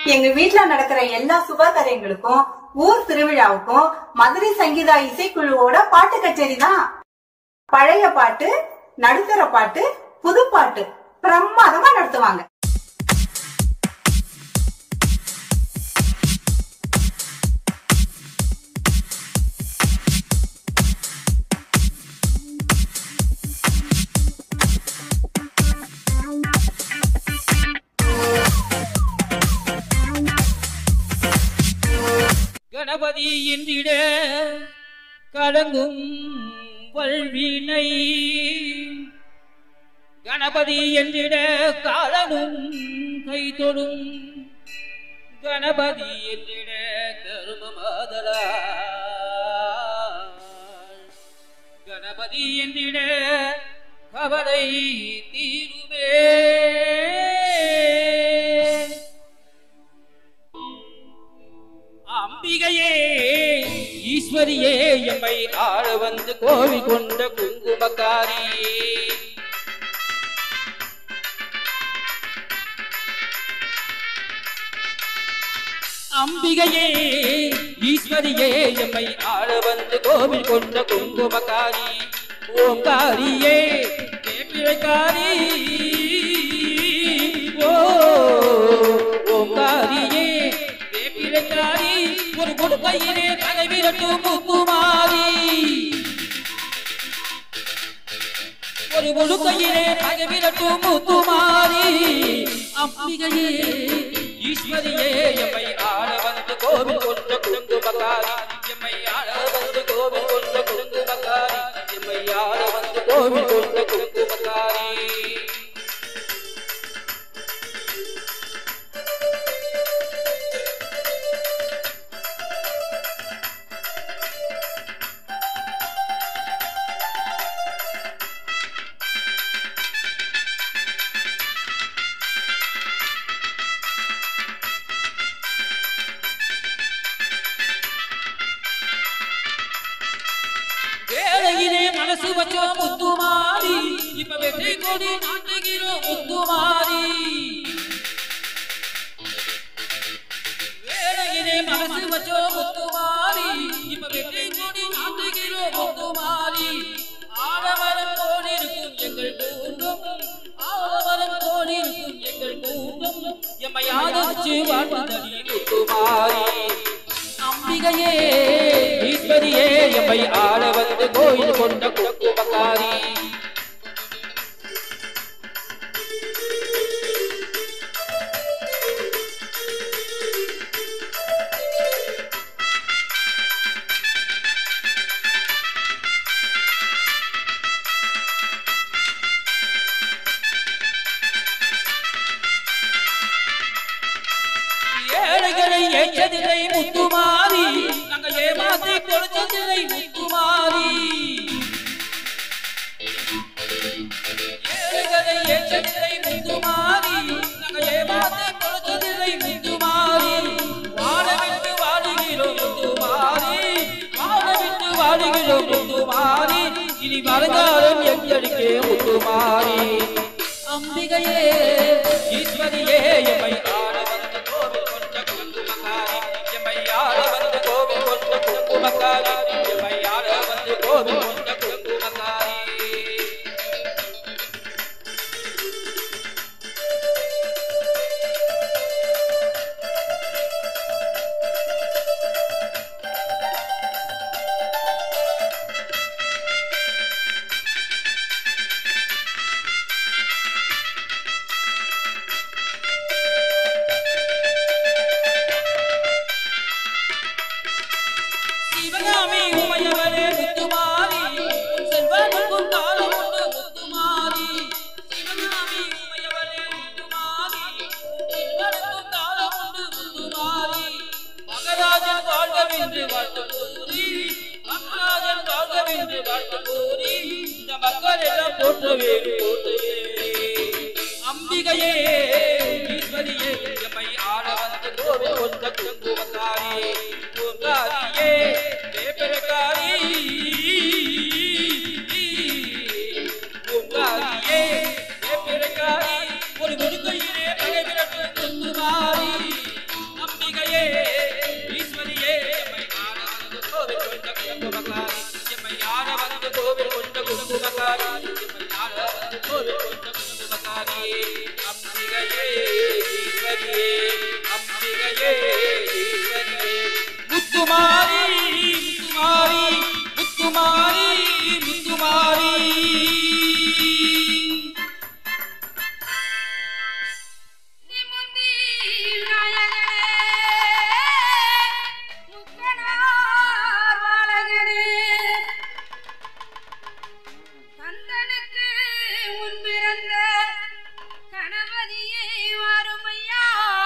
எங்க வீட்ல நடக்கிற எல்லா சுப காரியங்களுக்கும் ஊர் திருவிழாவுக்கும் மதுரை சங்கீதா இசைக்குழுவோட பாட்டு கச்சேரி தான் பழைய பாட்டு நடுத்தர பாட்டு புது பாட்டு பிரமாதமா நடத்துவாங்க கணபதி என்றிட கலங்கும் வல்வினை கணபதி என்றிட காலனும் கை தொடும் கணபதி என்றிட கருமமாதலா கணபதி என்றிட கவலை தீருமே அம்பிகையே ஈஸ்வரியே எம்மை ஆள வந்து கோவி கொண்ட குங்குமக்காரி அம்பிகையே ஈஸ்வரியே எம்மை ஆள வந்து கோவில் கொண்ட குங்குமக்காரி ஓங்காரியே வேப்பிலைக்காரி ஓ ஓங்காரியே வேப்பிலைக்காரி ஒரு கொடுக்கையிலே தலை விரட்டும் முத்துமாரி ஒரு முழுக்கையிலே தலை விரட்டும் முத்துமாரி அம்பிகையே ஈஸ்வரியே எம்மை ஆள வந்து கோவில் கொண்ட குங்குமக்காரி எம்மை ஆள வந்து கோவில் கொண்ட குங்குமக்காரி எம்மை ஆள வந்து கோவில் கொண்ட குங்குமக்காரி வேலையிலே மனசு வச்சோம் முத்துமாரி இப்ப வெற்றி கொடி நாட்டுகிறோம் முத்துமாரி வேலையிலே மனசு வச்சோம் முத்துமாரி இப்ப வெற்றி கொடி நாட்டுகிறோம் முத்துமாரி ஆடவரம் போலிருக்கும் எங்கள் கூட்டம் ஆடவரம் போலிருக்கும் எங்கள் கூட்டம் எம்மை ஆதரிச்சு வாழ்வதடி முத்துமாரி அம்பிகையே ஈஸ்வரியே எம்மை ஆள வந்து கோயில் கொண்ட குக்குமக்காரி ஏழைகளை ஏற்றதில்லை முத்துமாரி நாங்க ஏமாத்தி கொடுத்ததில்லை முத்துமாரி ஏழைகளை ஏற்றதில்லை முத்துமாரி நாங்க ஏமாத்தி கொடுத்ததில்லை முத்துமாரி வாழ விட்டு வாழுகிறோம் முத்துமாரி வாழ விட்டு வாழுகிறோம் முத்துமாரி இனி வருங்காலம் எங்களுக்கே முத்துமாரி அம்பிகையே ஈஸ்வரியே எம்மை ஆள வந்த கோவில் கொண்ட குங்குமக்காரி எம்மை ஆள வந்த கோவில் கொண்ட குங்குமக்காரி எம்மை ஆள வந்த கோவில் கொண்ட குங்குமக்காரி சிவகாமி உமையவரே முத்துமாரி உன் செல்வனுக்கும் காலம் உண்டு முத்துமாரி சிவகாமி உமையவரே முத்துமாரி உன் செல்வனுக்கும் காலம் உண்டு முத்துமாரி மகராஜன் வாழ்கவென்று வாழ்த்து கூறி மகராஜன் வாழ்கவென்று வாழ்த்து கூறி இந்த மக்கள் எல்லாம் போற்றவே போற்றவே அம்பிகையே ஈஸ்வரியே எம்மை ஆள வந்து கோவில் கொண்ட குங்குமக்காரி பூங்காரியே வேப்பரக்காரி பூங்காரியே வேப்பரக்காரி ஒரு முழுக்கையிலே பகை விரட்டு குங்குமாரி உபகாரி ஞான ஒரு கொஞ்சம் உபகாரி அம்பிகையே ஈஸ்வரியே அம்பிகையே ஈஸ்வரியே முத்துமாரி முத்துமாரி முத்துமாரி முத்துமாரி நிமுந்தி நாயகனே முக்கனார் வாழகனே கந்தனுக்கு முன்பிறந்த கணபதியை வாருமையா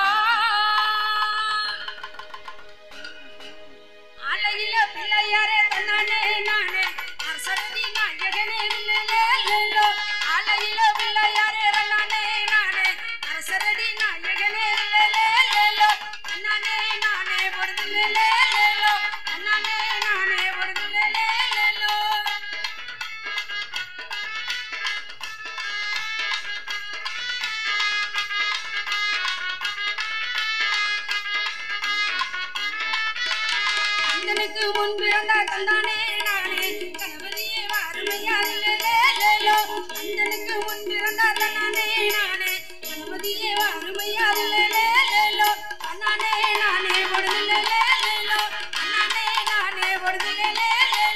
அழகில பிள்ளையாரே தன்னானே நானே அரசரதி நாயகனே இல்லையோ அழகில பிள்ளையாரே தன்னானே நானே அரசரடி நாயகனே இல்லையோ அண்ணானே நானே பொருந்தில்லையோ அண்ணானே நானே பொருந்தில்லையோ கந்தனுக்கு முன்பு அந்த கந்தானே நானே கணவரியே வாருமையா இல்லையோ கந்தனுக்கு முன்பு அந்த கந்தானே நானே கணவதியே வாருமையா இல்லையோ அண்ணானே நானே பொடுதில்லையோ அண்ணானே நானே பொடுதில்லையோ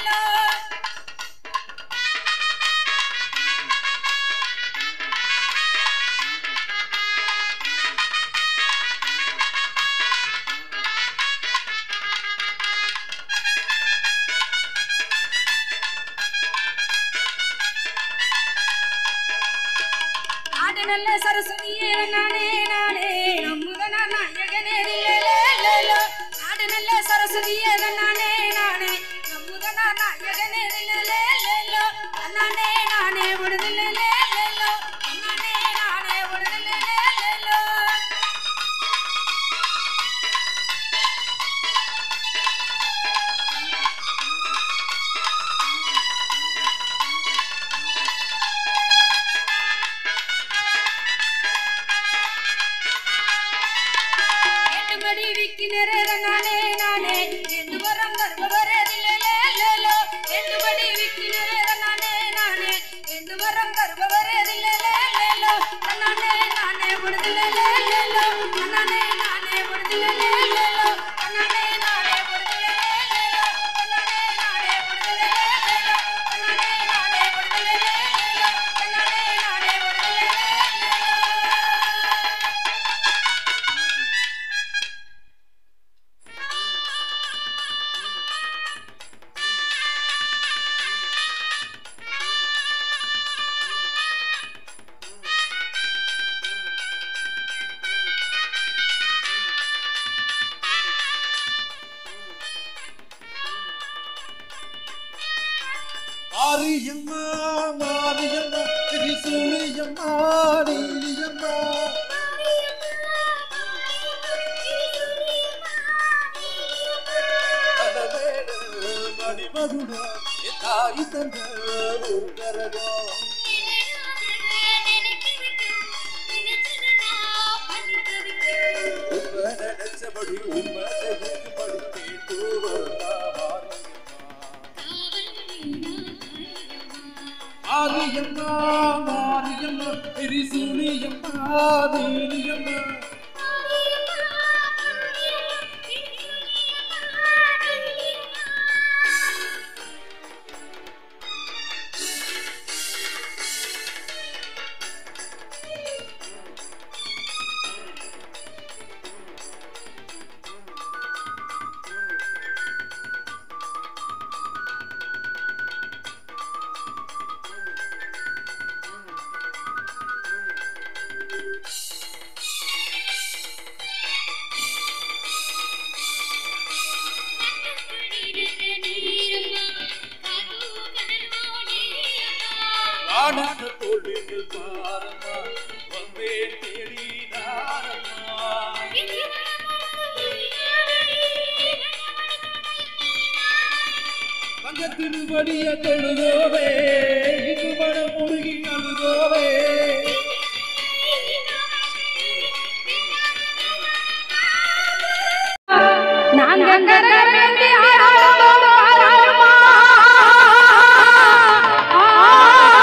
ஆடு நல்ல சரஸ்வதியே நானே நானே நம்முதன நாயகனே லேலோ ஆடு நல்ல சரஸ்வதியே நானே நானே நம்முதன நாயகனே லேலோ நானே நானே விடுதலை லேலோ நானே நானே விடுதலை லேலோ ஏட்டுமடி விக்கினரே நானே நானே எண்டு வரம் கர்ப்பவரேதில்லேலோ ஏட்டுமடி விக்கினரே நானே நானே எண்டு வரம் கர்ப்பவரேதில்லேலோ நானே நானே விடுதலேலோ நானே நானே விடுதலேலோ நானே நானே விடுதலேலோ நானே நானே விடுதலேலோ நானே நானே விடுதலேலோ நானே நானே விடுதலேலோ மாரியம்மா மாரியம்மா திரிசூலியம்மா நீலியம்மா அதவேட மணிமகுடா என் தாய் தந்த உங்கரகம் உம்ம நினைச்சபடி உம்ம செதுக்குபடி தீட்டுவதா மாரியம்மா மாரியம்மா திரிசூலியம்மா நீலியம்மா ஆனந்த தோல்விகள் பாரம்மா வந்தே தேடி நாரம்மா தங்க திருவடிய தொழுதோவே இது மனம் முருகி அழுதோவே நாங்க கரகரந்தி ஆரோம் ஆரோமா. ஆ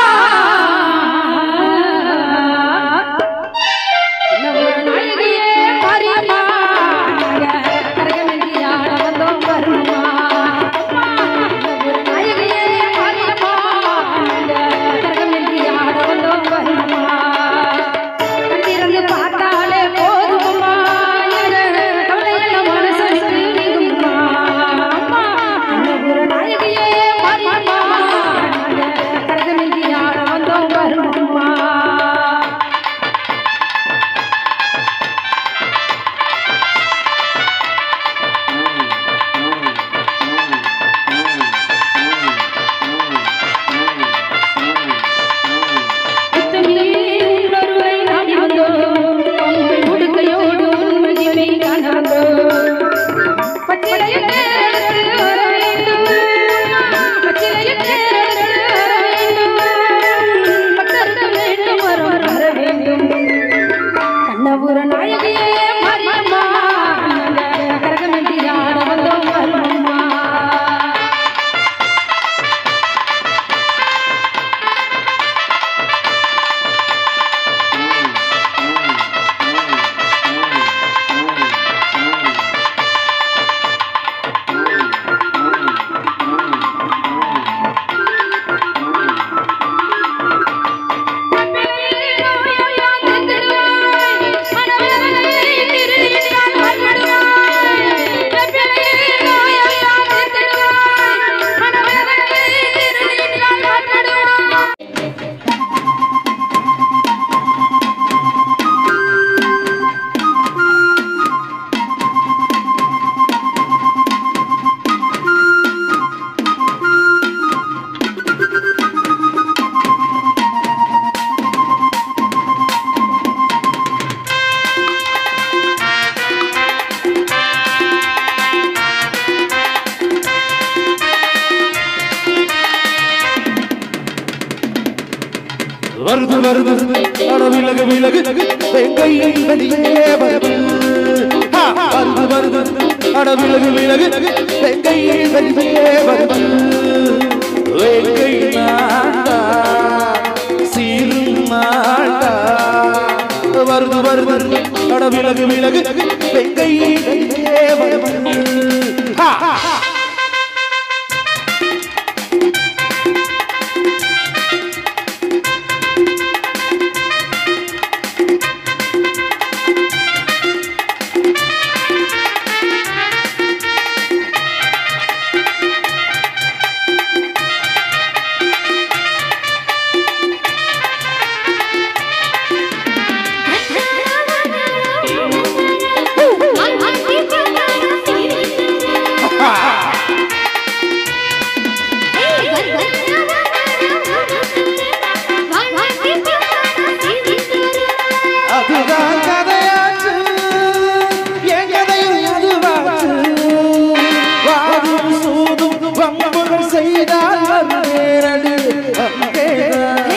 வருது அட விலகு விலகு வெங்கையை வெளியே வருது ஹா, வருது வருது அட விலகு விலகு வெங்கையை வெளியே வருது வெங்கை நாடா சீரும் நாடா வருது வருது அட விலகு விலகு வெங்கையை வெளியே வருது ஹா, ஹா, ஹா. அதுதான் கதையாச்சு என் கதையும் இதுவாச்சு வாதும் சூதும் வம்புகள் செய்தால் நேரடி அங்கேதான்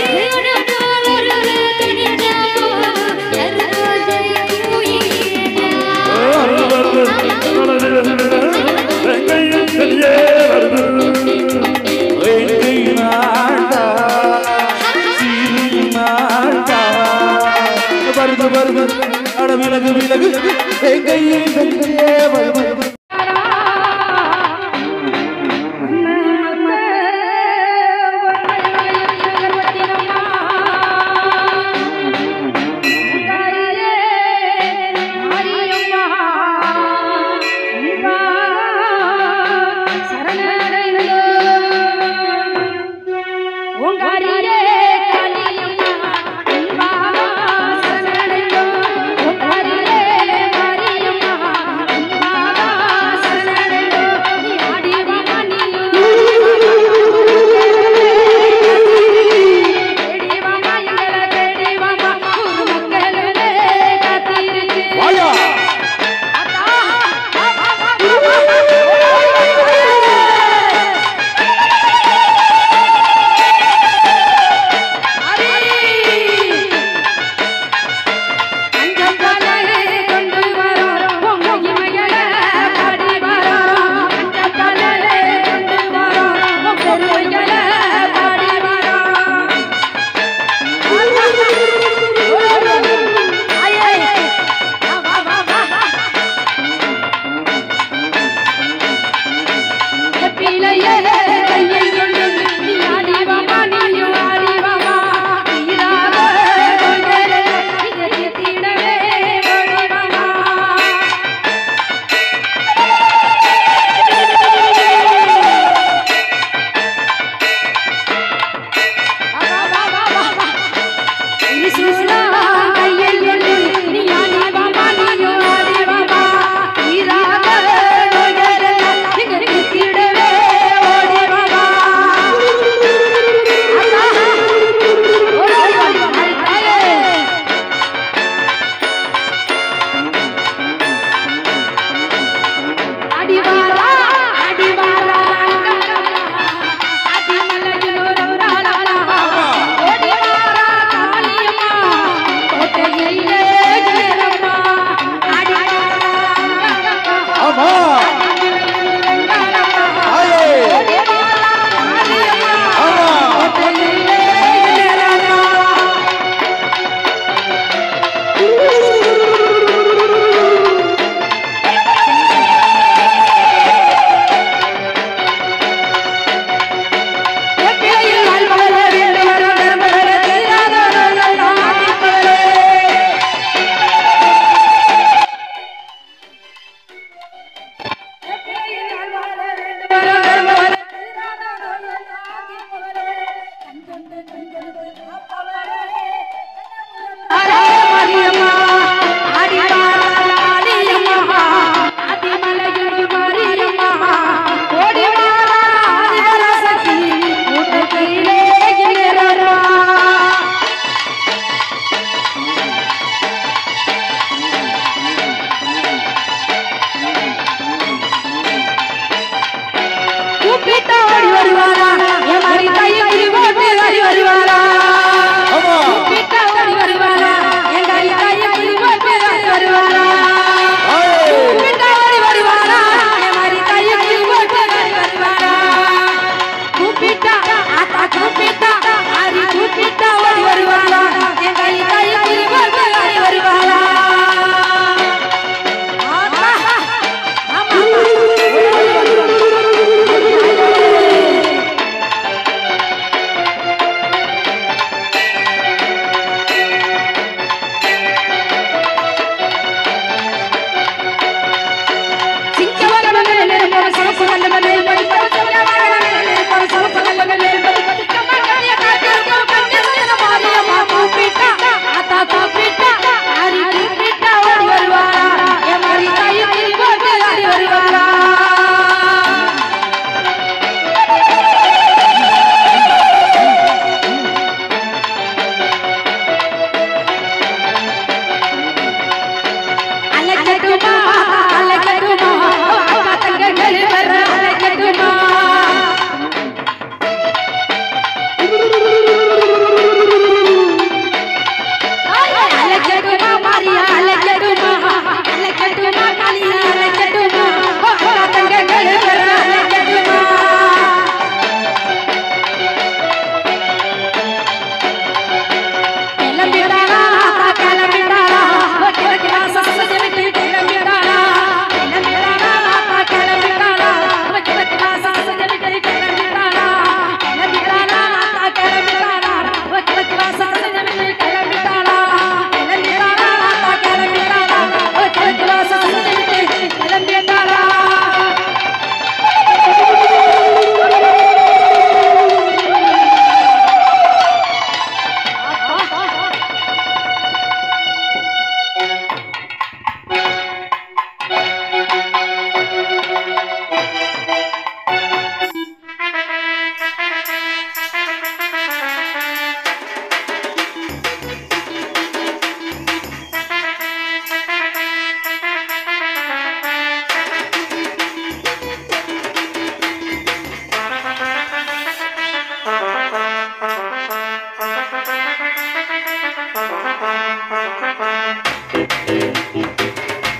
வெங்கை நாடா சீரி நாடா வருது வருது அட விலகு விலகு வெங்கை வெங்கே வருது ஓங்காரியே காளியம்மா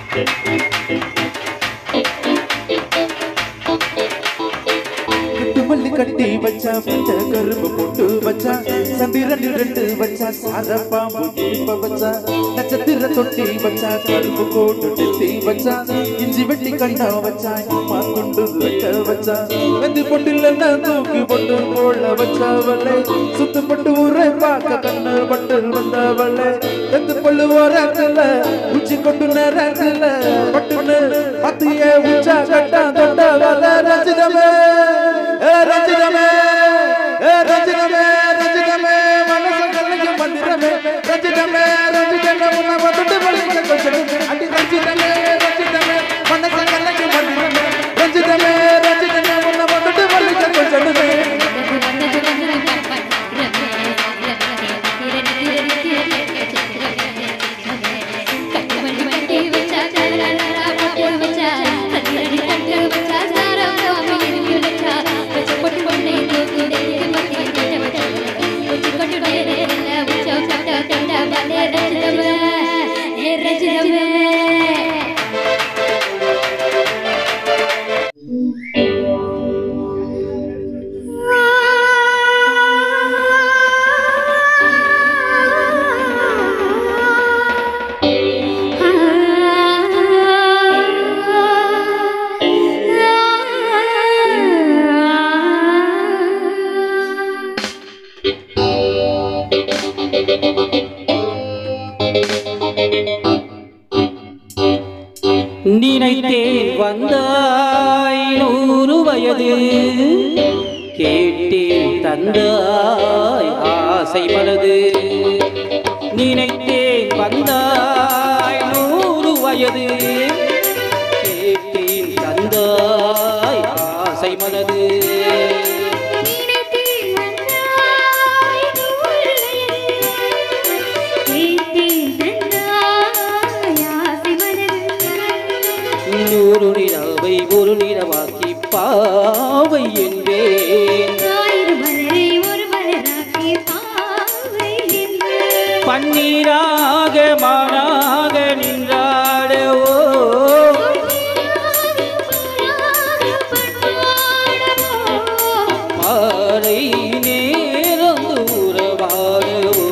கட்டு மல்லி கட்டி வச்சா பச்சை கரும்பு போட்டு வச்சா சந்திரன் ரெண்டு வச்சா சார பாம்பு இனிப்ப வச்சா நட்சத்திர தொட்டி வச்சா கரும்பு கோட்டு நெத்தி வச்சா இஞ்சி வெட்டி கண்ணா வச்சா அம்மா துண்டு வெட்ட வச்சா வெந்து பொட்டில் தூக்கி பொட்டு போல வச்சவளே சுத்து பட்டு ஊரை பார்க்க கண்ணு பட்டு வந்தவளே வெந்து பல்லு ஓரத்துல உச்சி கொண்டு நேரத்துல பட்டுன்னு அத்திய உச்சா கட்டா தொட்டவள ரஞ்சிதமே ஏ ரஞ்சிதமே ஏ ரஞ்சிதமே ரஞ்சிதமே மனச கல்லைக்கு மந்திரமே ரஞ்சிதமே ரஞ்சிதமே உன்னை வந்துட்டு வலிக்க கொஞ்சம் அடி ரஞ்சிதமே ரஞ்சிதமே மனச கல்லைக்கு மந்திரமே ரஞ்சிதமே ரஞ்சிதமே உன்னை வந்துட்டு வலிக்க கொஞ்சமே ரஜிதமே நினைத்தேன் வந்தாய் நூறு வயது கேட்டேன் தந்தாய் ஆசை மனது நினைத்தேன் வந்தாய் நூறு வயது கேட்டேன் தந்தாய் ஆசை மனது நூறு நிலவை ஒரு நிலவாக்கி பாவை என்பேன் பன்னீராக மானாக நின்றாடவோ மாலை நேரம் தூரவாடவோ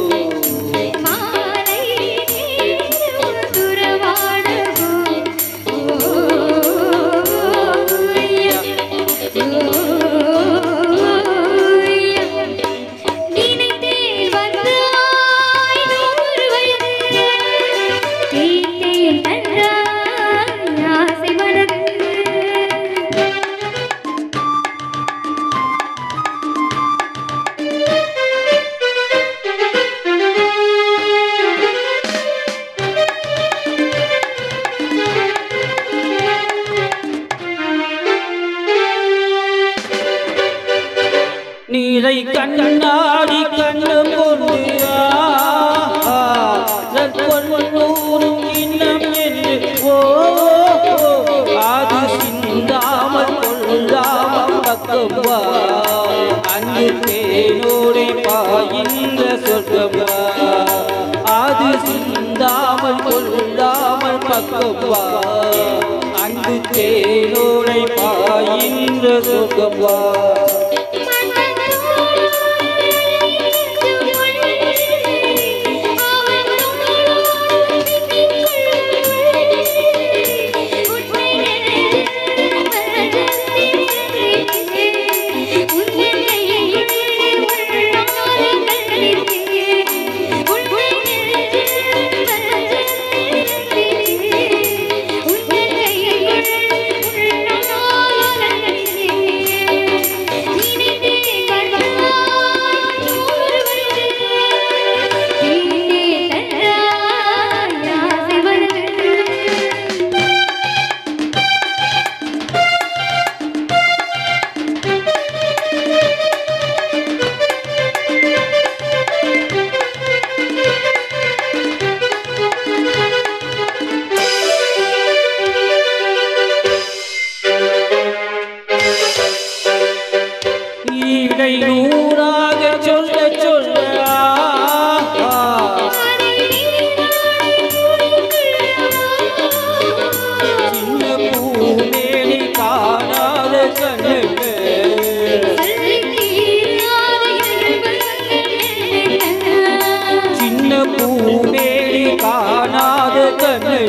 நினைத்தேன் வந்தாய் நூறு வயது கேட்டேன் தந்தாய் ஆசை மனது நீரை கண்ணாடி கண்ணம் கொண்டு பொன்னூரும் இன்னம் என்று ஓ அது சிந்தாமல் கொள்ளாமல் பக்கம் வா அங்கு தேனோரை பாயின்ற சொர்க்கம் வா அது சிந்தாமல் கொள்ளாமல் பக்கம் வா அங்கு தேனோரை பாயின்ற சொர்க்கம் வா உன் கண்ணு சின்ன பூமேடி காணாத கண்ணு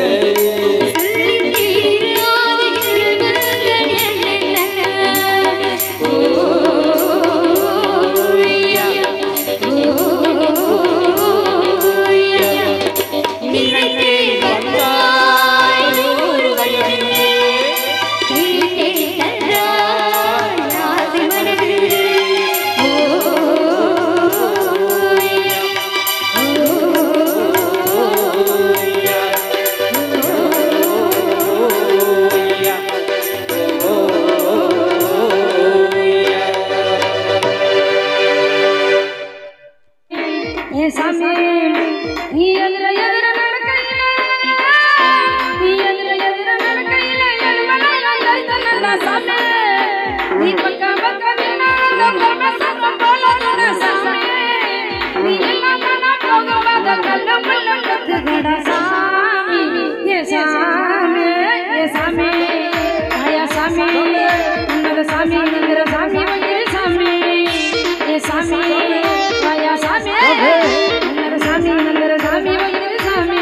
ஏ சாமி நீ எதிர எதிர நடக்கையில நீ எதிர எதிர நடக்கையில எதிர எதிர சாமி நீ பக்கம் பக்கம் நின்னா சத்தம் போல நின்ன சாமி நீ இல்லாம நான் போகுவாத கல்ல முள்ள கத்துகடா சாமி ஏ சாமி ஏ சாமி ஆயா சாமி உன்னத சாமி நந்திர சாமி வகிரி சாமி ஏ சாமி ஆயா சாமி உன்னத சாமி நந்திர சாமி வகிரி சாமி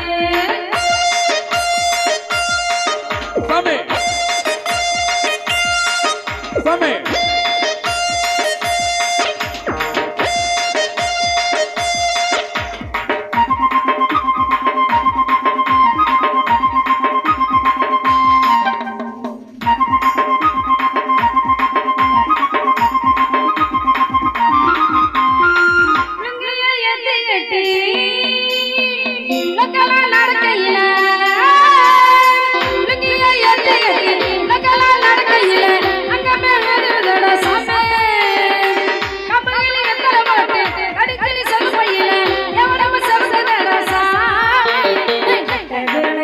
சாமி சாமி லுங்கிய ஏத்தி கட்டி லக்கல நடக்கையில லுங்கிய ஏத்தி கட்டி லக்கல நடக்கையில அங்க மேலதட சாமே கப்பலில எத்தல போட்டு கடிச்சலி சொல்பையில எவனம சவதட சாமே கதன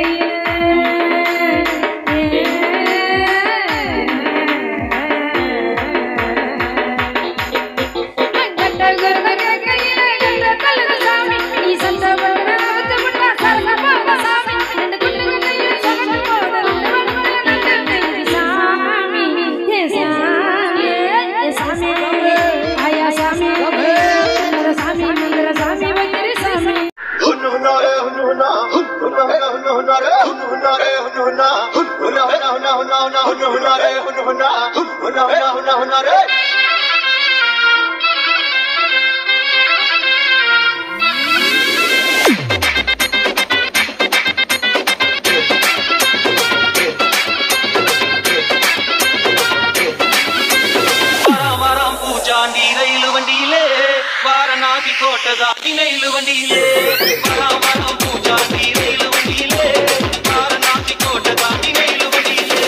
கேக்கையில சாமி ಹುನ್ನು ಹುನ್ನಾರೆ ಹುನ್ನು ಹುನ್ನ ಹುನ್ನ ಹೆನ ಹುನ್ನು ಹುನ್ನಾರೆ ಹುನ್ನು ಹುನ್ನಾರೆ ಹುನ್ನು ಹುನ್ನ ಹುನ್ನ ಹೆನ ಹುನ್ನ ಹುನ್ನ ಹುನ್ನ ಹುನ್ನು ಹುನ್ನಾರೆ ಹುನ್ನು ಹುನ್ನ ಹುನ್ನ ಹೆನ ಹುನ್ನ ಹುನ್ನಾರೆ வாராம் பூஜாண்டி ரயில் வண்டியிலே வாரணாசி கோட்டதாசி நெயில் வண்டியிலே வாராம் வாராம் பூஜாண்டி ரயில் வண்டியிலே வாரணாசி கோட்டதாசி நெயில் வண்டியிலே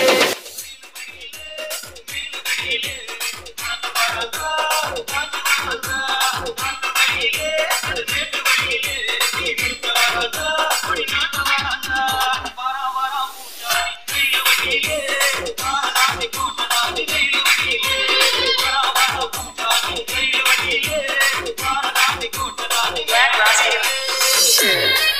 Black Rossi.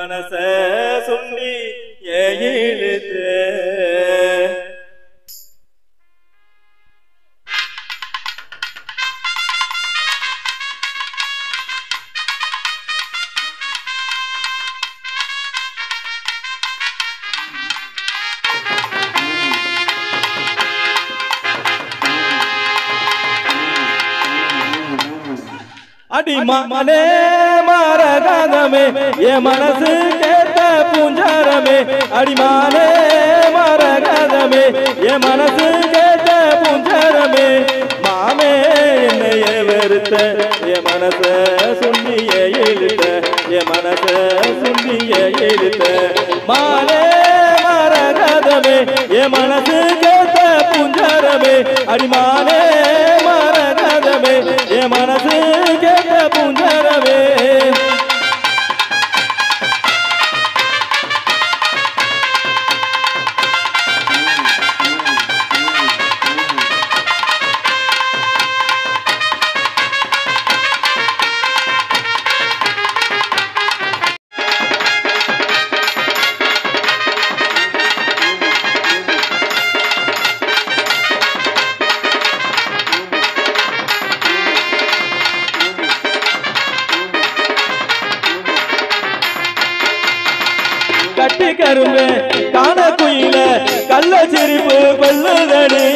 மனச சொல்லி இழுத்த அடிமனே மரகதமே என் மனசு கேட்ட பூஞ்சாரமே அடிமானே மரகதமே என் மனசு கேட்ட பூஞ்சாரமே மாமே என்னைய வெறுத்த என் மனச சொல்லிய இழுத்த என் மனச சொல்லிய இழுத்த மாலே மரகதமே என் மனசு கேட்ட பூஞ்சாரமே அடிமானே மரகதமே என் மனசு கேட்ட பூஞ்சாரமே கட்டி கரும்பு காண குயில கள்ள சிரிப்பு கொல்லுதடி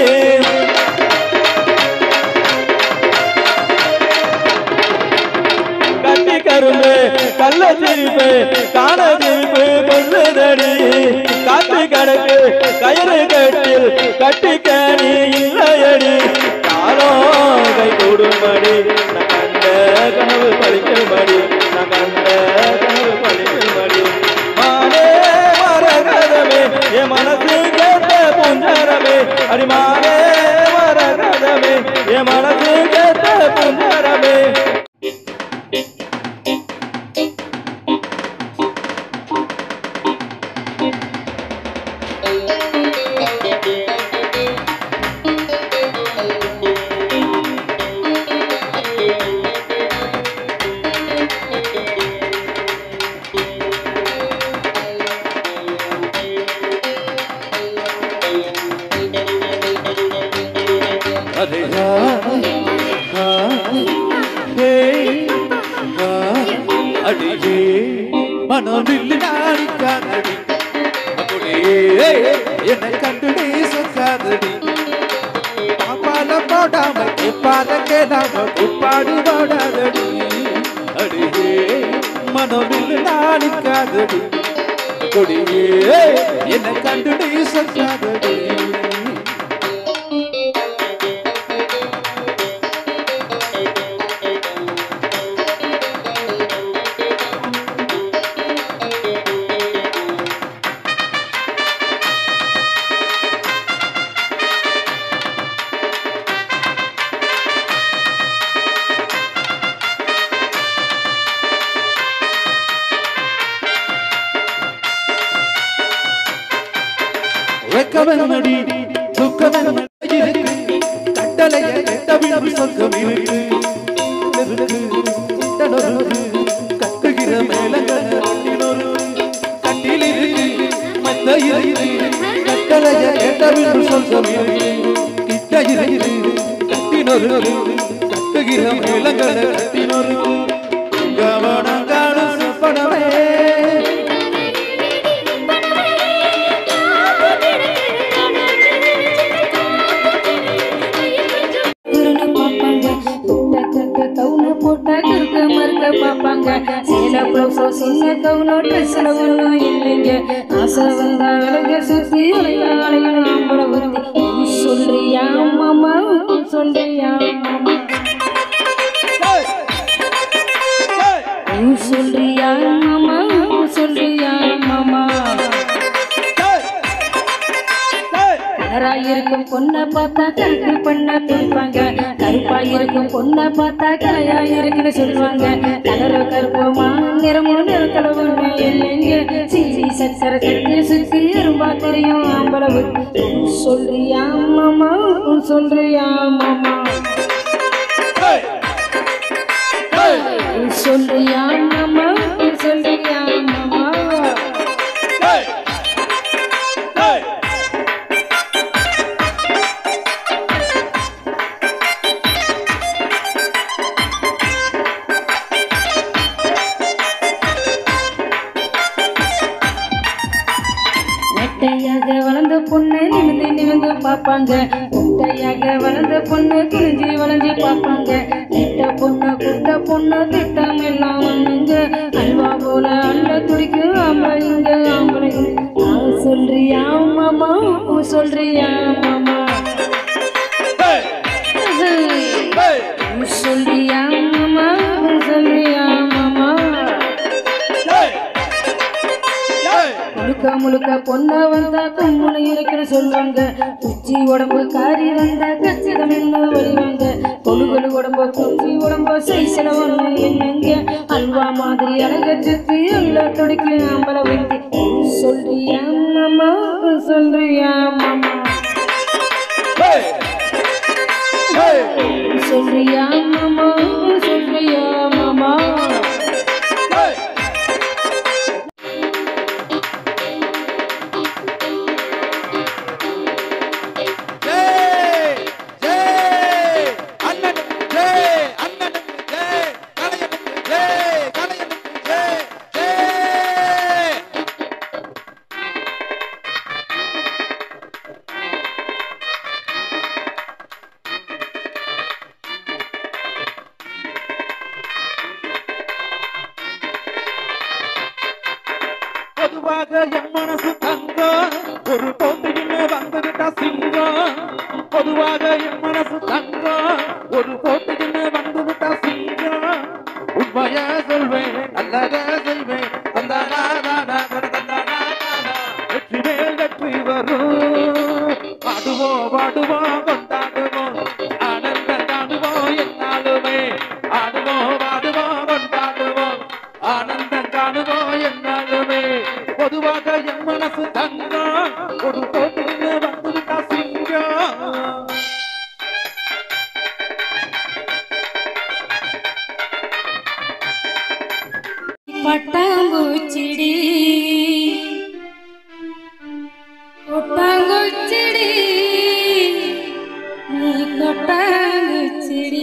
கட்டி கரும்பு கள்ள சிரிப்பு காண சிரிப்பு கொல்லுதடி காத்து கடக்கு கயிறு கட்டில் கட்டி கேணி இல்லையடி காலம் கை கூடும்படி நான் கண்ட கனவு பழிக்கும்படி நான் கண்ட கனவு பழிக்கும்படி மானே மரகதமே என் மனசு கேட்ட பூஞ்சாரமே அடிமானே மரகதமே என் மனசு கேட்ட பூஞ்சாரமே अरे हाँ हाँ हे हाँ அடியே மனதில் நாடிக்காதடி அப்படியே என்னை கண்டுடே சொக்காதடி பாப்பால போடாம உப்பால கேடாம உப்பாடு போடாதடி அடியே மனதில் நாடிக்காதடி கொடியே என்னை கண்டுடே சொக்காதடி வெக்கவனடி துக்கவன இருக்கு கட்டளைய கெட்டவிடும் சொர்க்கம் இருக்கு இருக்கு, தடொருக்கு, கட்டுகிற மேலங்கள் கட்டினொரு கட்டில் இருக்கு மத்த இருக்கு கட்டளைய கெட்டவிடும் சொர்க்கம் இருக்கு கிட்ட இருக்கு கட்டினொரு கட்டுகிற மேலங்கள் கட்டினொரு கவனம் காணும் சொப்பனமே குருன்னு பார்ப்பாங்க புட்ட கட்டு கவுன போட்டா கிறுக்க மறுக்க பார்ப்பாங்க சேல ப்ளவுஸோ சின்ன கவுனோ ட்ரெஸ்ல ஒன்றும் இல்லைங்க ஆசை வந்தா விலக சுத்தி அலைய அலையணும் ஆம்பளை ஊத்தி நீ சொல்றியா மாமா நீ சொல்றியா மாமா நீ சொல்றியா மாமா நீ சொல்றியா மாமா கலரா இருக்கும் பொண்ணை பார்த்தா கருக்கு பண்ண பிடிப்பாங்க கருப்பா இருக்கும் பொண்ணை பார்த்தா கலையா இருக்குன்னு சொல்லுவாங்க கலரோ கருப்போமா நிறமோ நிறத்துல ஒண்ணு இல்லைங்க சீசி சக்கரை கட்டி சுத்தி எறும்பா தெரியும் ஆம்பளவு சொல்றியா மாமா உன் சொல்றியா மாமா உன் சொல்றியா மாமா உன் சொல்றியா மாமா பார்ப்பாங்க குட்டையாக வளர்ந்த பொண்ணு கிழிஞ்சி வளைஞ்சி பார்ப்பாங்க திட்ட பொண்ணு குட்ட பொண்ணு திட்டம் எல்லாம் ஒண்ணுங்க அல்வா போல அள்ள துடிக்கும் ஆம்பளைங்க ஆம்பளைங்க நான் சொல்றியா மாமா உன் சொல்றியா மாமா உன் சொல்றியா மாமா உன் சொல்றியா மாமா முழுக்க முழுக்க பொண்ண வந்தா கும்முனை இருக்கிற சொல்லுவாங்க குச்சி உடம்பு காரி வந்தா கச்சிதம் என்ன வழிவாங்க கொழுகொழு உடம்பு குச்சி உடம்பு சைசில ஒண்ணு என்னங்க அல்வா மாதிரி அழக சுத்தி எல்லாம் துடிக்கு அம்பல வெட்டி சொல்றியா மாமா சொல்றியா மாமா சொல்றியா மாமா சொல்றியா மாமா பொதுவாக என் மனசு தங்கம் ஒரு போட்டியில் வந்துவிட்டா சிங்கம் பொதுவாக என் மனசு தங்கம் ஒரு போட்டியில் வந்துவிட்டா சிங்கம் உண்மைய சொல்வேன் நல்லத செய்வேன் தந்தானா தானா, தன தந்தானா தானா. வெற்றி மேல் வெற்றி வரும் பாடுவோம் பாடுவோம் கொண்டாடுவோம் ஆனந்த காணுவோம் என்னாலுமே ஆடுவோம் பாடுவோம் கொண்டாடுவோம் ஆனந்தம் காணுவோம் என்னாலுமே பொதுவாக என் மனசு தங்கம் ஒரு போட்டியில் வந்துவிட்டா சிங்கம் பட்டாம்பூச்சிடி கொட்டாங்குச்சிடி நீ கொட்டாங்குச்சிடி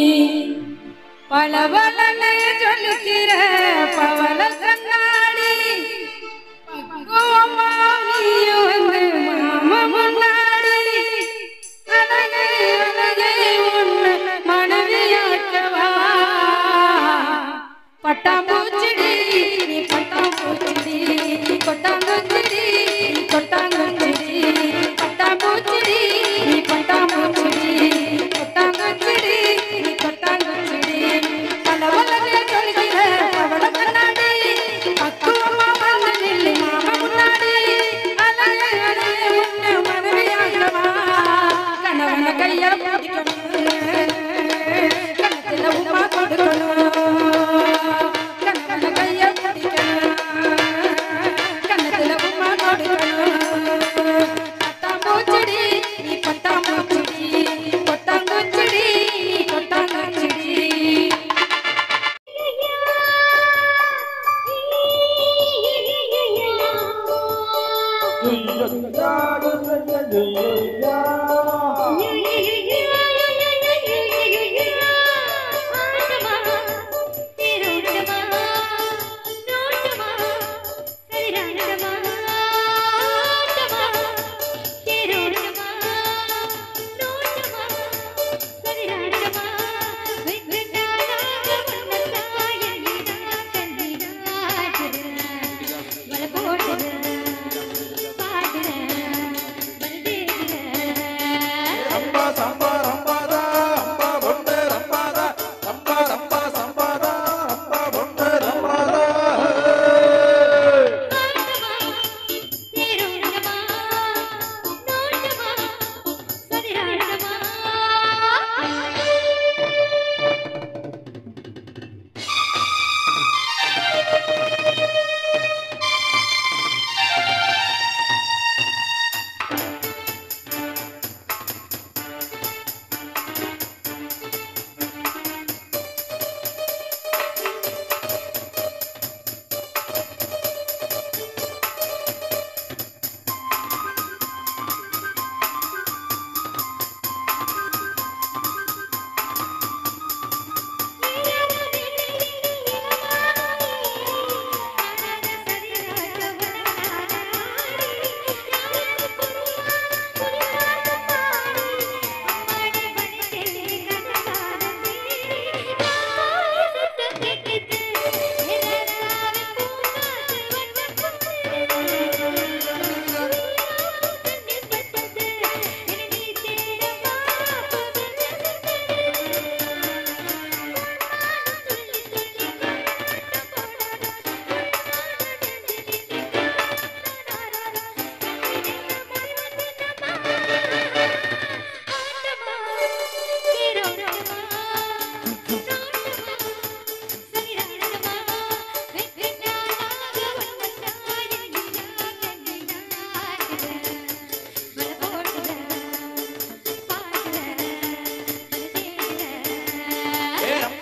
பளபளன்னு சொல்லுகிற பவள கண்ணாடி பக்குவமா நீயும் வந்து மாமா முன்னாடி அழகே அழகே உன்னை மனைவியாக்கவா பட்டாம்பூச்சிடி நீ பட்டாம்பூச்சிடி கொட்டாங்குச்சிடி நீ கொட்டாங்குச்சிடி பட்டாம்பூச்சிடி நீ பட்டாம்பூச்சிடி கொட்டாங்குச்சிடி நீ கொட்டாங்குச்சிடி பலவலனே சொல்கிற பவள கண்ணாடி பக்குவமா வந்து நில்லு மாமா முன்னாடி அழகே அழகே உன்னை மனைவியாக்கவா கணவன கைய பிடிக்கணும் கணத்துல உமா கொடுக்கணும்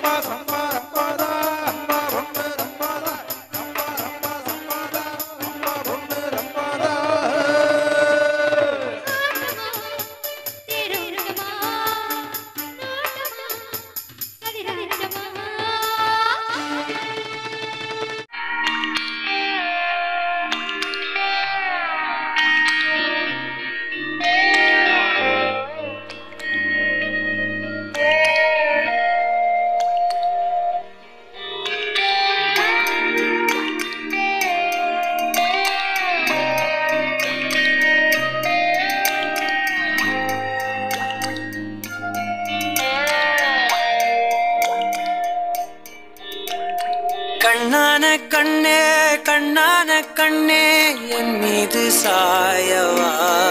ரம்பா சம்பா ரம்பாதா அம்பா பொண்ணு ரம்பாதா ரம்பா ரம்பா சம்பாதா ரம்பா பொண்ணு ரம்பாதா கண்ணான கண்ணே கண்ணான கண்ணே என் மீது சாயவா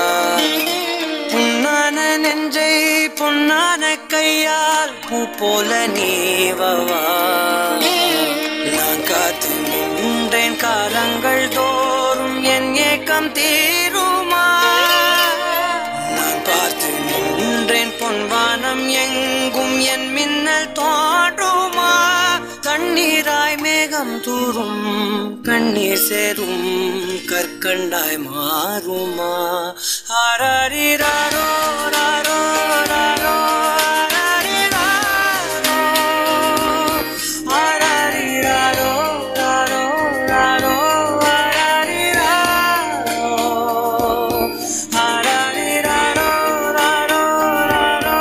புண்ணான நெஞ்சை பொன்னான கையால் பூ போல நீவவா நான் காத்து நின்றேன் காலங்கள் தோறும் என் ஏக்கம் தீருமா நான் பார்த்து நின்றேன் பொன்வானம் எங்கும் என் மின்னல் தோன்றுமா கண்ணீராய் மேகம் தூரும் கண்ணீர் சேரும் கற்கண்டாய் மாறுமா ஆராரிராரோ ராரோ ராரோ ஆராரிராரோ ஆராரிராரோ ராரோ ராரோ ஆராரிராரோ ஆராரிராரோ ராரோ ராரோ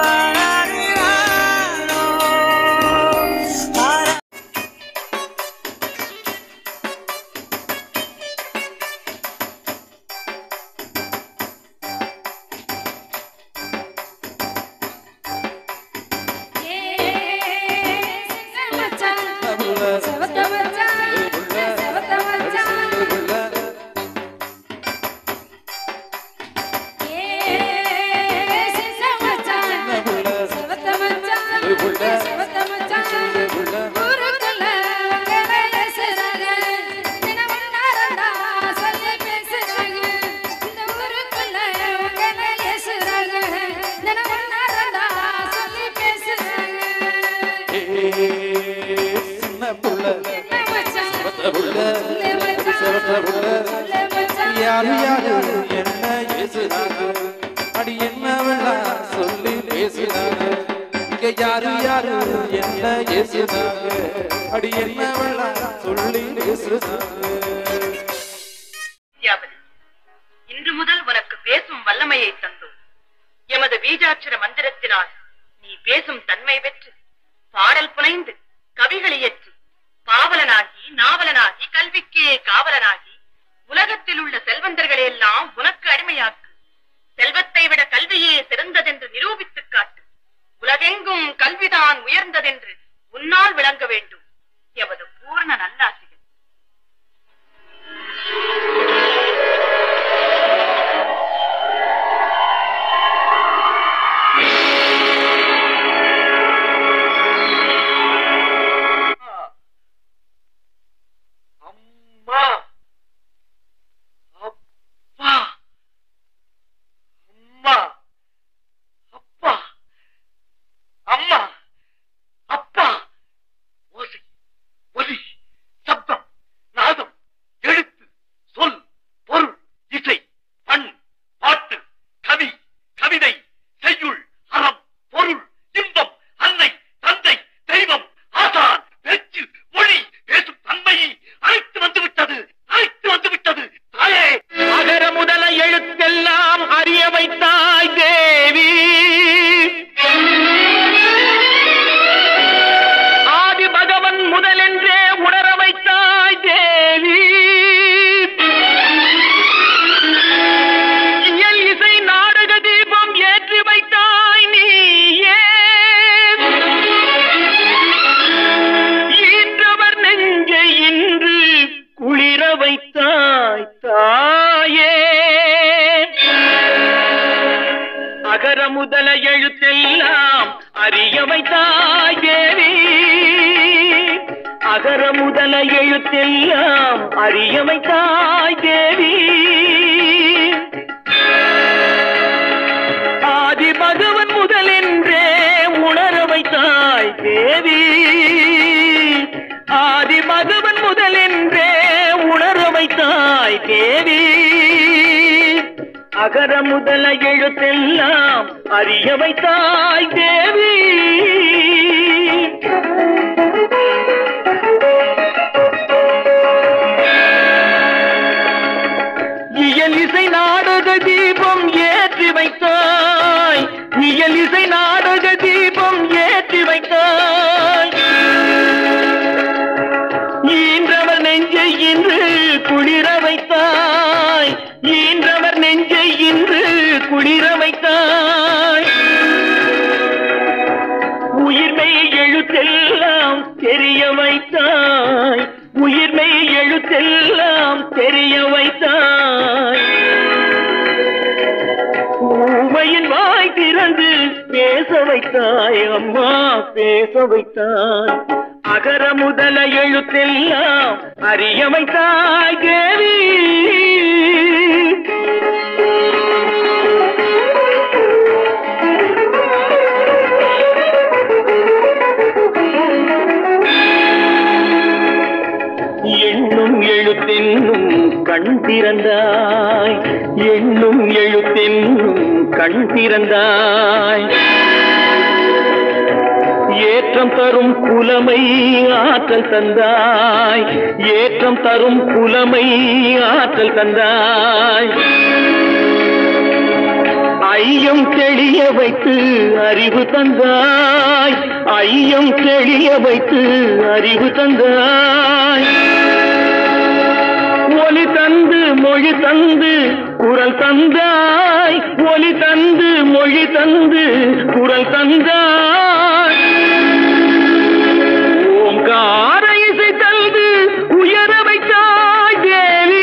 ஆராரிராரோ ஆரா சின்ன புள்ள சிவத்த புள்ள சிவத்த புள்ள யாரு யாரு என்ன பேசுறாங்க அடி என்ன வேணா சொல்லி பேசுறாங்க இங்க யாரு யாரு என்ன பேசுறாங்க அடி என்ன வேணா சொல்லி பேசுறாங்க வித்யாபதி இன்று முதல் உனக்கு பேசும் வல்லமையை தந்தோம் எமது பீஜாட்சர மந்திரத்தினால் நீ பேசும் தன்மை பெற்று பாடல் புனைந்து கவிகள் இயற்றி பாவலனாகி நாவலனாகி கல்விக்கே காவலனாகி உலகத்தில் உள்ள செல்வந்தர்களை எல்லாம் உனக்கு அடிமையாக்கு செல்வத்தை விட கல்வியே சிறந்ததென்று நிரூபித்துக் காட்டு உலகெங்கும் கல்விதான் உயர்ந்ததென்று உன்னால் விளங்க வேண்டும் எமது பூர்ண நல்லாசிகள் அம்மா அப்பா அம்மா அப்பா அம்மா அப்பா ஓசை ஒலி சப்தம் நாதம் எழுத்து சொல் பொருள் இசை பண் பாட்டு கவி கவிதை செய்யுள் அறம் பொருள் இன்பம் அன்னை தந்தை தெய்வம் ஆசான் பேச்சு மொழி பேசும் தன்மையை அழைத்து வந்து விட்டது அழைத்து வந்து விட்டது தாயே அகர முதல எழுத்தெல்லாம் அறிய வைத்தாய் தேவி ஆதி பகவன் முதலென்றே உணர வைத்தாய் தேவி இயல் இசை நாடக தீபம் ஏற்றி வைத்தாய் நீயே ஈன்றவர் நெஞ்சை இன்று குளிர வைத்தாய் தாயே அகர முதல எழுத்தெல்லாம் அறிய வைத்தாய் தேவி அகர முதல எழுத்தெல்லாம் அறிய வைத்தாய் தேவி ஆதி பகவன் முதலென்றே உணர வைத்தாய் தேவி ஆதி மகவன் முதலென்றே உணர வைத்தாய் தேவி அகர முதல எழுத்தெல்லாம் அறிய வைத்தாய் தேவி இயல் இசை நாடக தீபம் ஏற்றி வைத்தாய் இயல் இசை நாடக தீபம் ஏற்றி வைத்தாய் ஈன்றவர் நெஞ்சை இன்று குளிர வைத்தாய் ஈன்றவர் நெஞ்சை இன்று குளிர வைத்தாய் உயிர்மை எழுத்தெல்லாம் தெரிய வைத்தாய் உயிர்மை எழுத்தெல்லாம் தெரிய வைத்தாய் ஊமையின் வாய் திறந்து பேச வைத்தாய் அம்மா பேச வைத்தாய் அகர முதல எழுத்தெல்லாம் அறிய வைத்தாய் தேவி எண்ணும் எழுத்தென்னும் கண் திறந்தாய் எண்ணும் எழுத்தென்னும் கண் திறந்தாய் ஏற்றம் தரும் புலமை ஆற்றல் தந்தாய் ஏற்றம் தரும் புலமை ஆற்றல் தந்தாய் ஐயம் தெளிய வைத்து அறிவு தந்தாய் ஐயம் தெளிய வைத்து அறிவு தந்தாய் ஒளி தந்து மொழி தந்து குரல் தந்தாய் ஒளி தந்து மொழி தந்து குரல் தந்தாய் ஓங்கார இசை தந்து உயர வைத்தாய் தேவி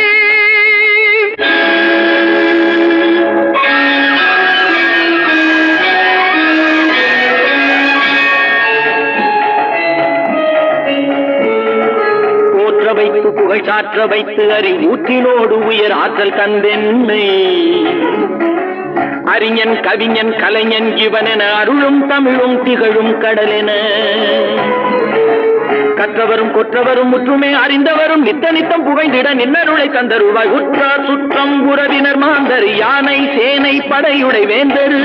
போற்ற வைத்து புகழ் சாற்ற வைத்து அறி ஊற்றினோடு உயர் ஆற்றல் தந்தென்னை அறிஞன் கவிஞன் கலைஞன் இவனென அருளும் தமிழும் திகழும் கடலென கற்றவரும் கொற்றவரும் முற்றுமே அறிந்தவரும் நித்த நித்தம் புகைந்திட நின்னருளை தந்தருவாய் உற்றார் சுற்றம் உறவினர் மாந்தர் யானை சேனை படையுடை வேந்தரு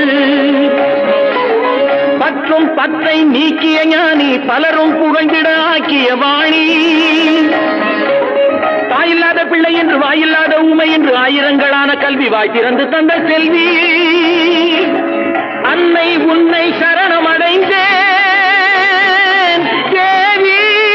பற்றும் பத்தை நீக்கிய ஞானி பலரும் புகழ்ந்திட ஆக்கிய வாணி தாயில்லாத பிள்ளை என்று வாயில்லாத ஊமை என்று ஆயிரங்களான கல்வி வாய் திறந்து தந்த செல்வி அன்னை உன்னை சரணம் அடைந்தேன் தேவி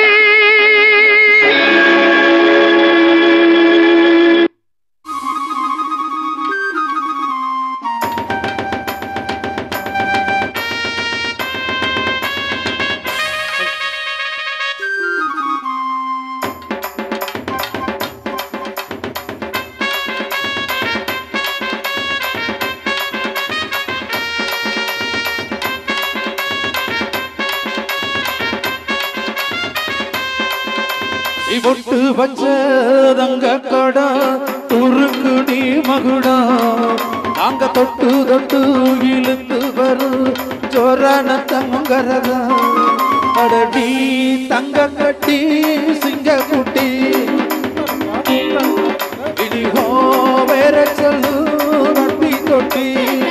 பொட்டு வச்ச தங்க கடா துருக்கு நீ மகுடா நாங்க தொட்டு தொட்டு இழுத்து வரும் ஜோரான தங்கரதா அடடி தங்க கட்டி சிங்க குட்டி இடிஹோ வேற சொல்லு நட்டி தொட்டி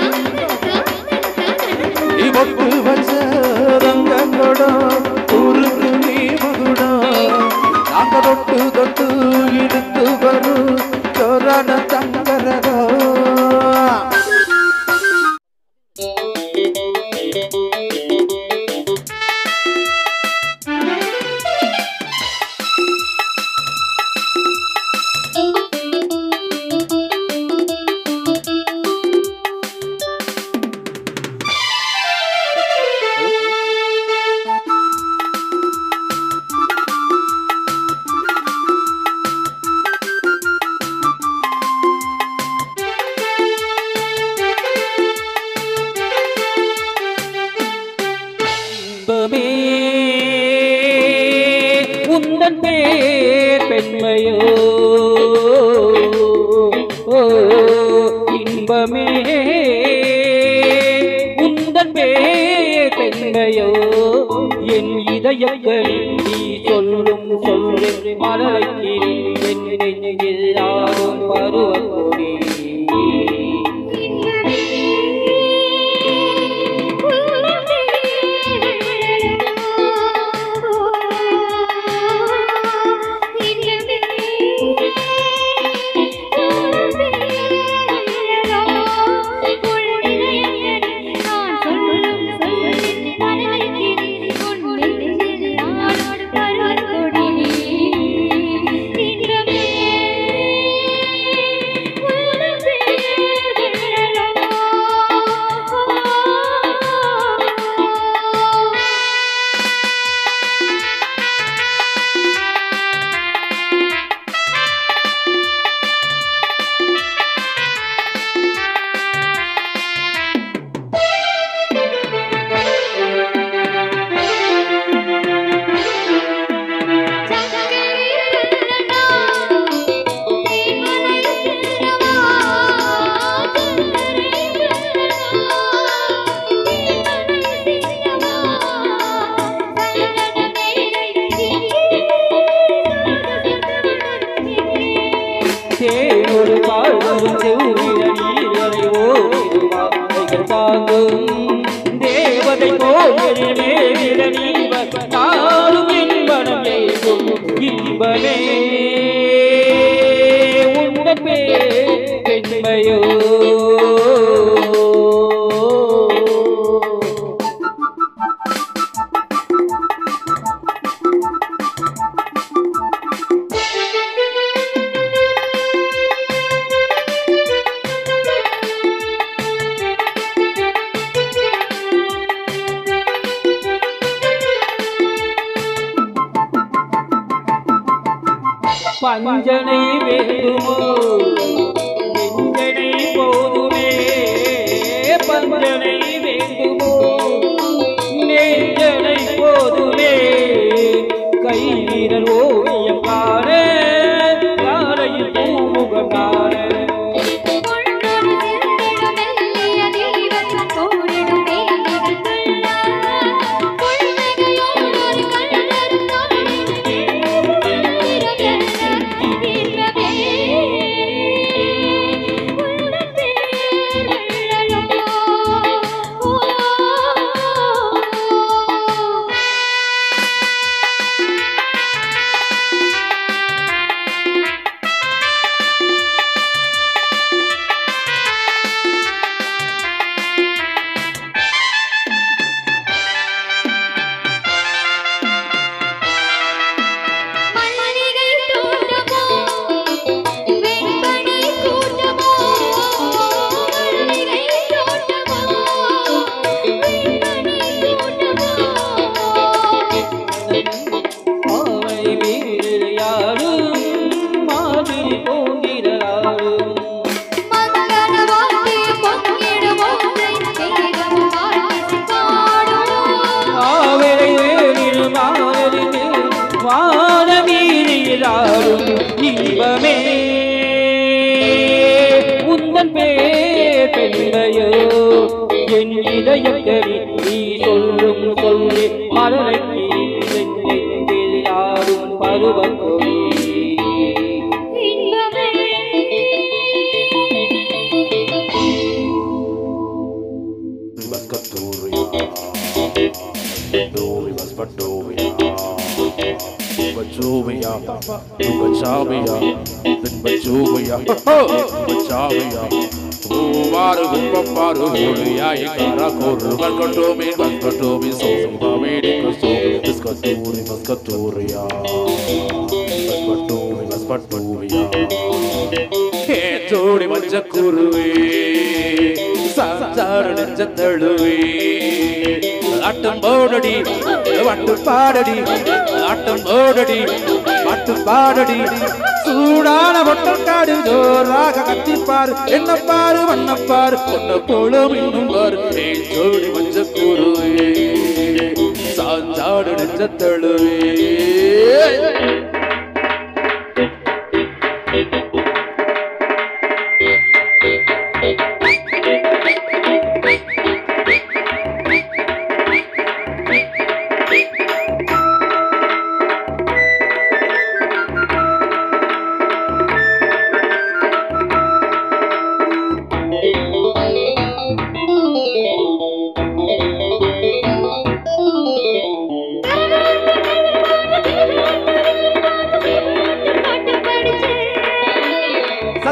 பொட்டு வச்ச தங்க கடா துருக்கு நீ மகுடா நாங்க தொட்டு தொட்டு இழுத்து வரும் ஜோரான தங்கரதா இன்பமே உந்தன் பேர் பெண்மையோ ஓ, இன்பமே உந்தன் பேர் பெண்மையோ என் இதயங்களில் நீ சொல்லும் சொல்லே மலரைக்கிறேன் என் நெஞ்சில் யாரும் பருவக்கொடி தேனொரு பாடும் செவ்விய நீரலை ஓடிகள் தாங்கும் தேவதை கோயிலில் மேலிட நீவர் தாரும் என்பனம் ஏகும் இன்பமே உங்கள் பேர் பெண்மையோ பஞ்சனை வேண்டுமோ நெஞ்சனை போதுமே பஞ்சனை வேண்டுமோ நெஞ்சனை போதுமே கை வீரர் ஓவியம் காண யாரையும் பூமுகம் காண ஆவை வீரில் யாரும் மாதிரி போகிறாரும் ஆவரை வேலில் மாறிது வான வீரிலாரும் இன்பமே உந்தன் பேர் பெண்மையோ என் இதயக்கடி நீ சொல்லும் சொல்லி மலரைக்கு நெஞ்சில் யாரும் பருவக்கொடி Bajovia, Bajavia, then Bajovia, Bajavia. Umaru, Paparu, Huria, Ikara, Kuru, Bankotomi, Bankotomi, so Bavidi, Kosovi, Piscaturi, Mascaturia. Paspaturi, Paspaturia. Jodi Majakuruvi, Sanjar, Ninjataluvi. ஆட்டம் போடடி வட்டு பாடடி ஆட்டம் போடடி வட்டு பாடடி சூடான பொட்டல் காடு ஜோராக கத்திப்பாரு என்ன பாரு வண்ணப்பாரு பொண்ணு போலும் இன்னும் பாரு ஏய் ஜோடி மஞ்ச கூறுவே சாஞ்சாடு நெஞ்ச தழுவே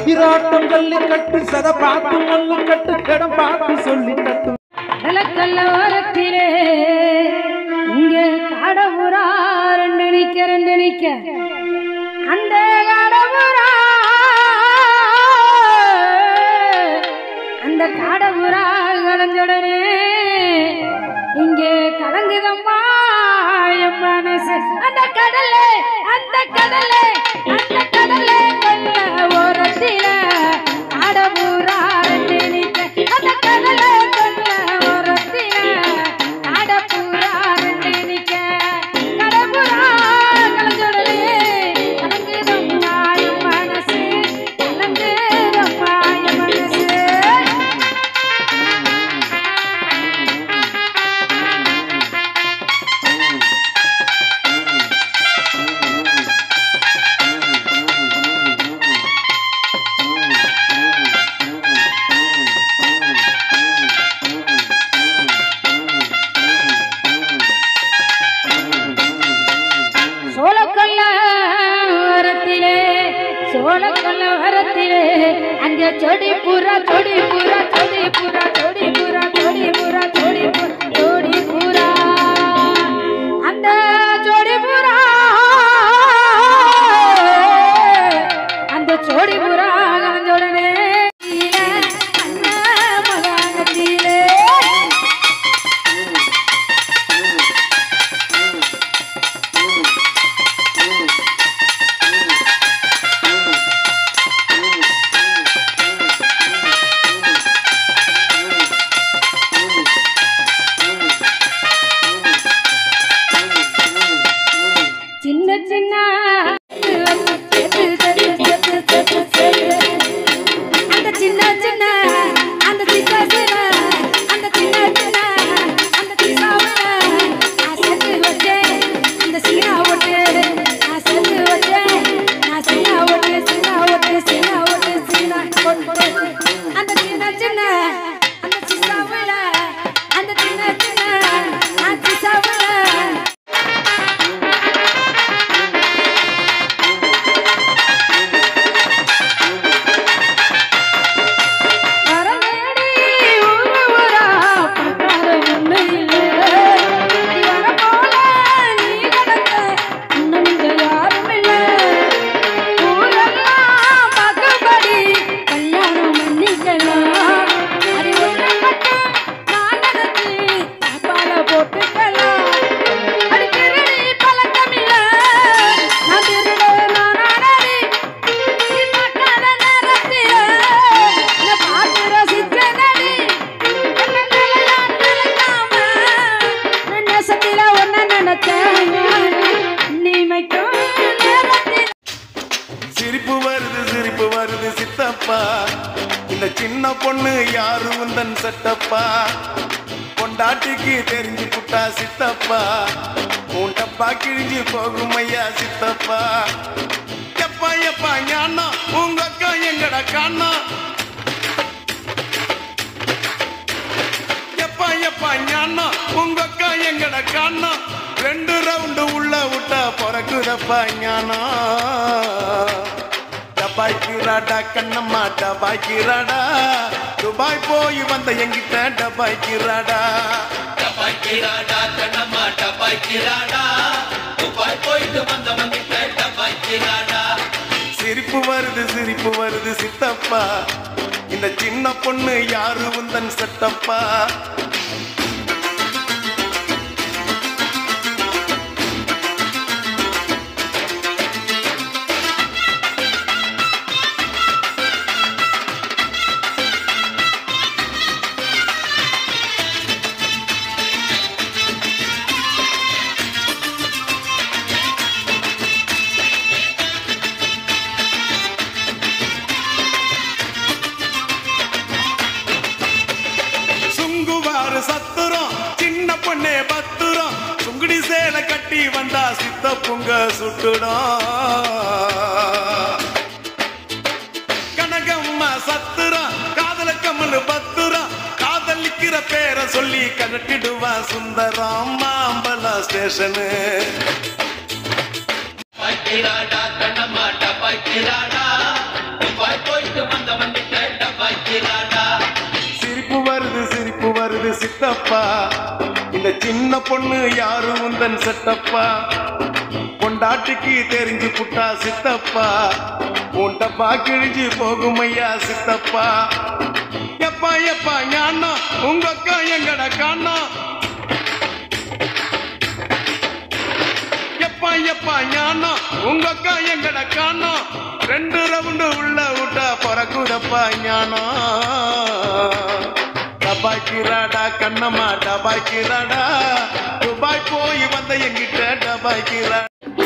சதிராட்டம் ஜல்லி கட்டு சத பாட்டு மல்லு கட்டு இடம் பாட்டு சொல்லி கட்டு கடலக்கல்ல ஓரத்திலே இங்க கடவுரா ரெண்டு நிக்க ரெண்டு நிக்க அந்த கடவுரா அந்த கடவுரா கலஞ்சுடனே இங்கே கலங்குதம்மா என் மனசு அந்த கடலே அந்த கடலே அந்த கடலே கொல்ல ஓரத்தில கடவுரா ரெண்டு நிக்க அந்த கடலே கொல்ல ஓரத்தில கடவுரா ரெண்டு நிக்க கடவுரா கலஞ்சுடனே கலங்குதம்மா என் மனசு கலங்குதம்மா என் மனசு சோழக்கொல்ல வரத்திலே சோழக்கொல்ல வரத்திலே அங்கே சொடி புறா சொடி புறா சொடி புறா சொடி புறா சொடி புறா சொடி புறா சொடி புறா அந்த சொடி புறா அந்த சொடி புறா கலஞ்சோடனே அண்ணா மகாணத்திலே சின்ன சின்ன அந்த சின்ன சின்ன அந்த சின்ன சின்ன அந்த சின்ன சின்ன அந்த சின்னாவுல நான் சேர்த்து வச்சேன் அந்த சீனா ஒட்டு நான் சேர்த்து வச்சேன் நான் சீனா ஒட்டு சீனா ஒட்டு சீனா ஒட்டு சீனா ஒட்டு அந்த சின்ன சின்ன அந்த சின்னாவுல அந்த சின்ன சின்ன அந்த சின்னாவுல வரமேடி ஊரு ஊரா பார்க்காத உண்மையிலே. அடி வரப்போல நீ கிடக்க, இன்னும் இங்க யாரும் இல்ல. ஊரெல்லாம் பார்க்கும்படி கல்யாணம் பண்ணிக்கலாம். அடி உன்னை மட்டும் நான் நினைச்சு தாப்பால போட்டுக்கலாம். அடி திருடி பழக்கமில்ல, நான் திருட நானானடி. நீ பார்க்காத நேரத்தில நான் பார்த்து ரசிச்சேனடி. என்ன நிலையா நிலைக்காம நான் நேசத்தில உன்னை நினைச்சேன். இனிமைக்கும் நேரத்தில் சிரிப்பு வருது சிரிப்பு வருது சித்தப்பா இந்த சின்ன பொண்ணு யாரு உந்தன் சட்டப்பா பொண்டாட்டிக்கு தெரிஞ்சு புட்டா சித்தப்பா உன் டப்பா கிழிஞ்சு போகும் ஐயா சித்தப்பா எப்பா எப்பா ஞானா உங்க அக்கா எங்கட காணா எப்பா எப்பா ஞானா உங்க அக்கா எங்கட காணா ரெண்டு ரவுண்டு உள்ள விட்டா பிறக்குதப்பா ஞானா டபாய்க்கிறாடா கண்ணம்மா டபாய்க்கிறாடா துபாய் போய் வந்த எங்கிட்ட டபாய்க்கிறாடா டபாய்க்கிறாடா கண்ணம்மா டபாய்க்கிறாடா துபாய் போயிட்டு வந்தவங்க கிட்ட டபாய்க்கிறாடா சிரிப்பு வருது சிரிப்பு வருது சித்தப்பா இந்த சின்ன பொண்ணு யாரு உந்தன் சட்டப்பா சுங்குவாரு சத்துரம் சின்ன பொண்ணே பத்துரம் சுங்குடி சேலை கட்டி வந்தா சித்த புங்க சுட்டுடும் கனகம்மா சத்துரம் காதல கம்மல் பத்துரம் காதலிக்கிற பேரை சொல்லி கனட்டிடுவா சுந்தரம் மாம்பலா ஸ்டேஷனு டபாய்க்கிறாடா கண்ணம்மா டபாய்க்கிறாடா துபாய் போயிட்டு சின்ன பொண்ணு யாரு உந்தன் செட்டப்பா பொண்டாட்டிக்கு தெரிஞ்சு புட்டா சித்தப்பா உண்டப்பா கிழிஞ்சு போகும் ஐயா சித்தப்பா எப்பா எப்பா ஞானா உங்க அக்கா எங்கட காணா எப்பா எப்பா ஞானா உங்க அக்கா எங்கட காணா ரெண்டு ரவுண்டு உள்ள விட்டா பறக்குதப்பா ஞானா டபாய்க்கிறாடா கண்ணம்மா டபாய்க்கிறாடா துபாய் போய் வந்த எங்கிட்ட டபாய்க்கிறா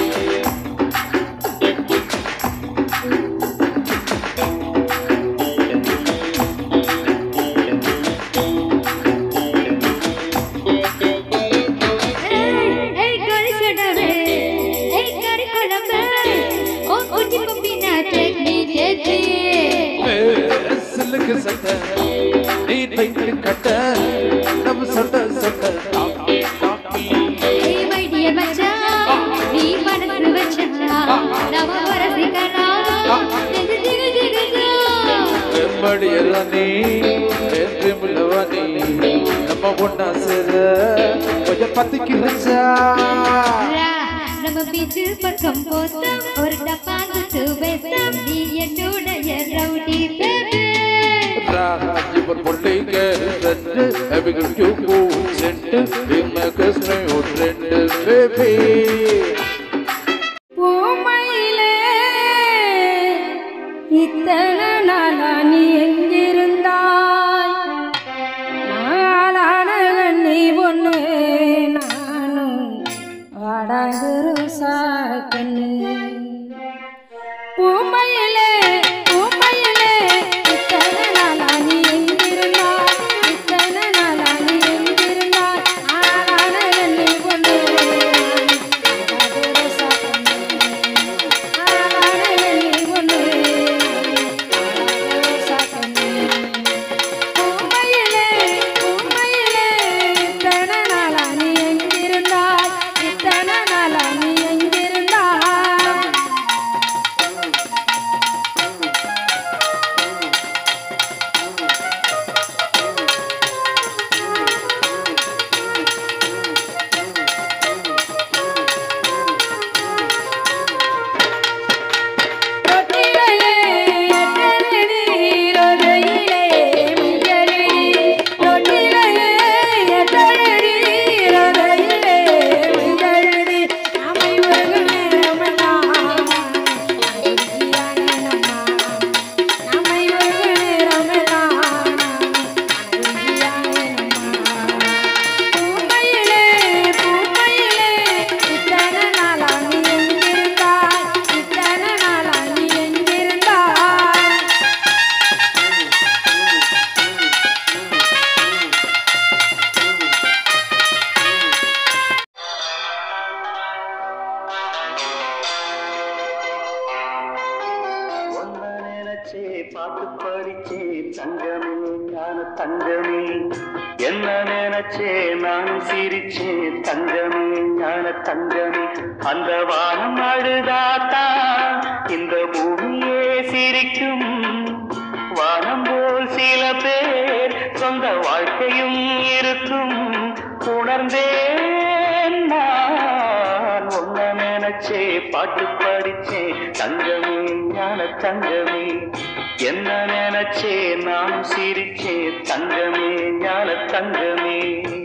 ஏய் கரிசடவே ஏய் கரிக்கடவே ஓ குட்டி பப்பினா டேக் மீ டேக் சில்லுக்கு சட்டை நீ டைட்டு கட்ட நம்ம சட்டை சட்டை டாக்கி டாக்கி ஏய் மை டியர் மச்சான் நீ மனசு வச்சா நம்ம வரசிக்கலாம் திகு திகு திகு வெம்படி எல்லாம் நீ என்று முள்ளவா நீ நம்ம ஒண்ணா சேர கொஞ்சம் பத்திக்கு வச்சா நம்ம பீச்சு பக்கம் போத்தம் ஒரு டப்பாங்குத்து பேசம் நீ என்னுடைய ரவுடி பேபி ராஜ்யபர் பொள்ளைங்க ரெண்டு அபிகள் கியூபு சென்ட்டு இம்மகஸ்மே ஒரு ரெண்டு பேபி பூமையிலே இத்தனை நாளா நீ எங்கிருந்தாய் நாளான நீ ஒண்ணு நானும் வாடாகுரு சாக்கண்ணு பூமையிலே பூமையிலே இத்தனை நாளா நீ எங்கிருந்தாய் இத்தனை நாளா நீ எங்கிருந்தாய் ஆளான நீ ஒண்ணு வாடாகுரு சாக்கண்ணு ஆளான நீ ஒண்ணு வாடாகுரு சாக்கண்ணு பூமையிலே பூமையிலே இத்தனை நாளா நீ எங்கிருந்தாய் இத்தனை நாளா நீ எங்கிருந்தாய் ரொட்டிலையே எட்டடி ரொதையிலே மிஞ்சடி ரொட்டிலையே எட்டடி ரொதையிலே மிஞ்சடி அமை ஒரு நேரமெல்லாம் அழகியானே நம்மா அமை ஒரு நேரமெல்லாம் அழகியானே நம்மா பூமையிலே பூமையிலே இத்தனை நாளா நீ எங்கிருந்தாய் இத்தனை நாளா நீ எங்கிருந்தாய் ஒன்ன நினைச்சே பாட்டு படிச்சே தங்கமே ஞான தங்கமே என்ன நினைச்சே நானும் சிரிச்சே தங்கமே ஞான தங்கமே அந்த வானம் அழுதாத்தா இந்த பூமியே சிரிக்கும் வானம் போல் சில பேர் சொந்த வாழ்க்கையும் இருக்கும் உணர்ந்தேன் நான் ஒன்ன நினைச்சே பாட்டு படிச்சே தங்கமே ஞான தங்கமே என்ன நினைச்சே நான் சிரிச்சே தங்கமே ஞான தங்கமே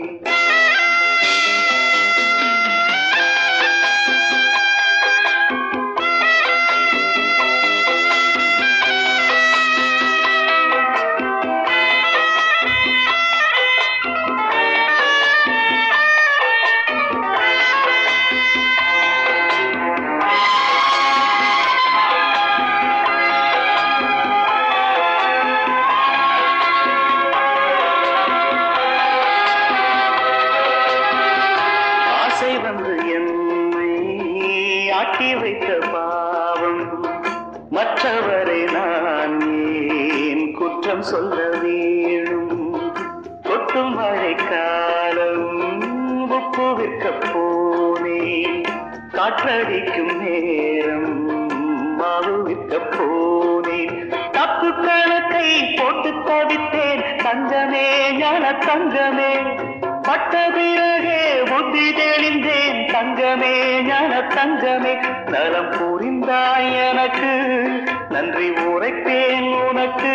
ஆசை வந்து என்னை ஆட்டி வைத்த பாவம் மற்றவரை நான் ஏன் குற்றம் சொல்ல வேணும் கொட்டும் மழை காலம் உப்பு விற்க போனேன் காற்றடிக்கும் நேரம் மாவு விற்க போனேன் தப்பு கணக்கை போட்டு தவித்தேன் தங்கமே ஞான தங்கமே பட்ட பிறகே புத்தி தெளிந்தேன் தங்கமே ஞான தங்கமே நலம் புரிந்தாய் எனக்கு நன்றி உரைப்பேன் உனக்கு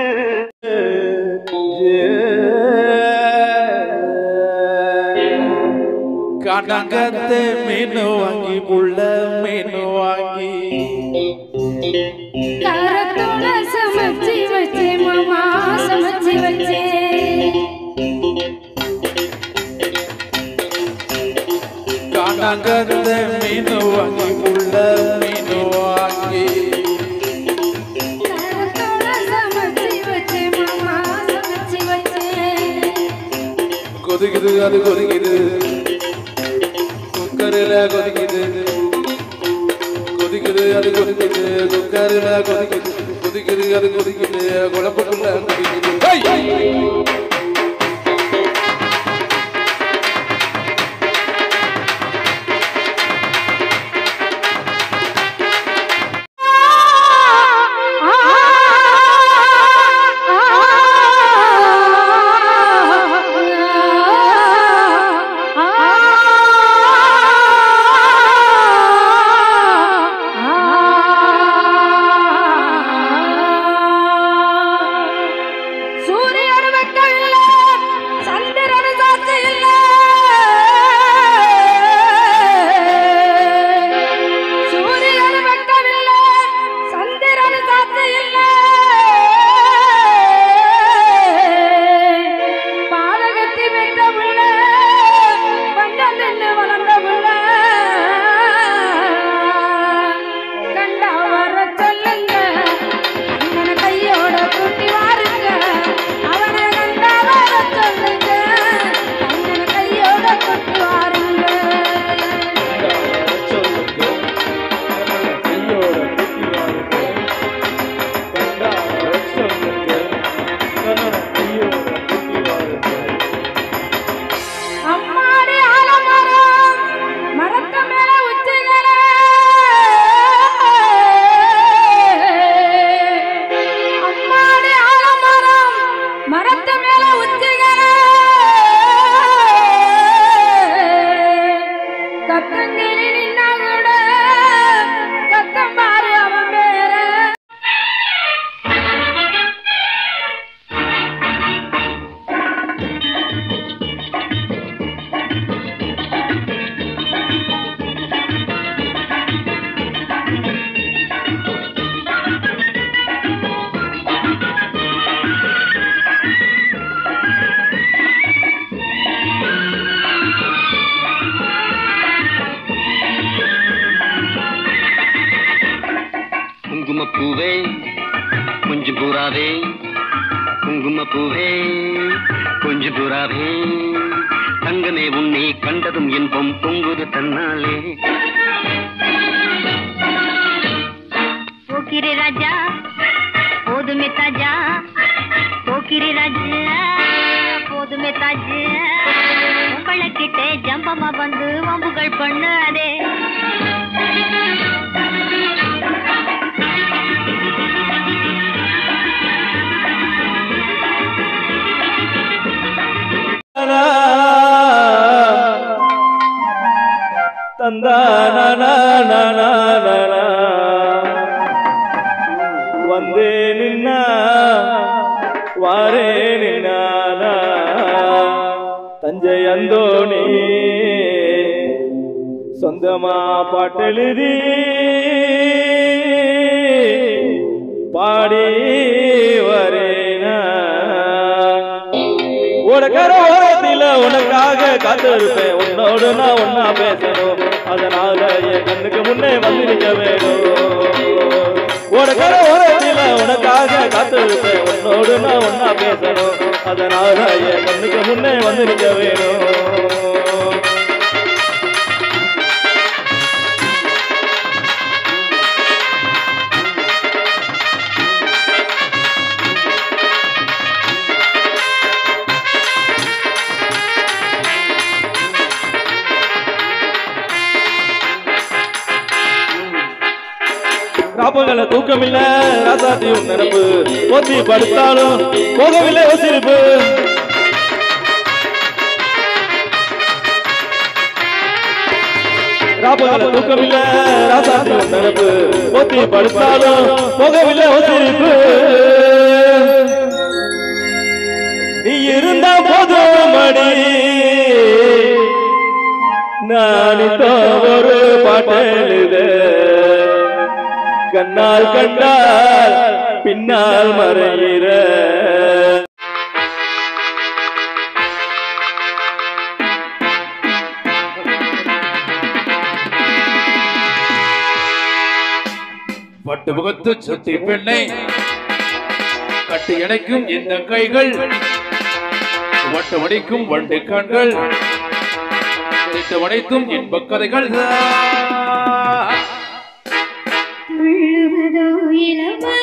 கனகத்தை மீன் வாங்கி புள்ள மீன் வாங்கி காரத்தோட சமைச்சு வச்சே மாமா சமைச்சு வச்சே கனகத்தை மீன் வாங்கி புள்ள மீன் வாங்கி காரத்தோட சமைச்சு வச்சே மாமா சமைச்சு வச்சே கொதிக்குது அது கொதிக்குது குக்கரில் கொதிக்குது கொதிக்குது அது கொதிக்குது குக்கரில் கொதிக்குது கொதிக்குது அது கொதிக்குது குழம்புக்குள்ள கொதிக்குது ஹை! சூரியன் வெட்டவில்லை சந்திரன் சாட்சி இல்லை சூரியன் வெட்டவில்லை சந்திரன் சாட்சி இல்லை பாலகத்தி வெட்ட புள்ள பண்டம் தின்னு வளர்ந்த புள்ள கண்டா வர சொல்லுங்க அண்ணனை கையோட கூட்டி வாருங்க அவனை கண்டா வர சொல்லுங்க அண்ணனை கையோட கூட்டி வாருங்க அம்மாடி ஆலமரம் மரத்து மேல உச்சிகள அம்மாடி ஆலமரம் மரத்து மேல உச்சிகள கத்தங்கிரி நின்னா கூட கத்தம் பாரு அவன் பேர குங்குமப்பூவே கொஞ்சம் புறாவே குங்குமப்பூவே கொஞ்சம் புறாவே தங்கமே உன்னை கண்டதும் இன்பம் பொங்குது தன்னாலே போக்கிரி ராஜா போதுமே தாஜா போக்கிரி ராஜா போதுமே தாஜா உங்களை கிட்டே ஜம்பமா வந்து வம்புகள் பண்ணாதே வந்தே நின்னா வாரே நின்னானா தஞ்சை அந்தோணி சொந்தமா பாட்டெழுதி பாடி வரேனா உனக்கர ஓரத்தில உனக்காக காத்திருப்பேன் உன்னோடு நான் ஒன்னா பேசணும் அதனால என் கண்ணுக்கு முன்னே வந்து நிக்க வேணும் உனக்கர ஓரத்தில உனக்காக காத்திருப்பேன் உன்னோடு நான் ஒன்னா பேசணும் அதனால என் கண்ணுக்கு முன்னே வந்து நிக்க வேணும் ராப்பகல தூக்கமில்ல ராசாத்தி உன் நினப்பு போத்தி படுத்தாலும் போகவில்லை சிரிப்பு காப்பகல தூக்கமில்ல ராசாத்தி நினப்பு ஒத்தி படுத்தாலும் போகவில்லை ஒத்திருப்பு நீ இருந்த போதும் மடி நான் இப்போ ஒரு பாட்டெழுத கண்ணால் கண்டால் பின்னால் மறையிற பட்டு முகத்து சுட்டி பெண்ணை கட்டி இணைக்கும் இந்த கைகள் வட்டு வடிக்கும் வண்டு கண்கள் இட்டு வடைத்தும் இன்பக் கதைகள் துள்ளுவதோ இளமை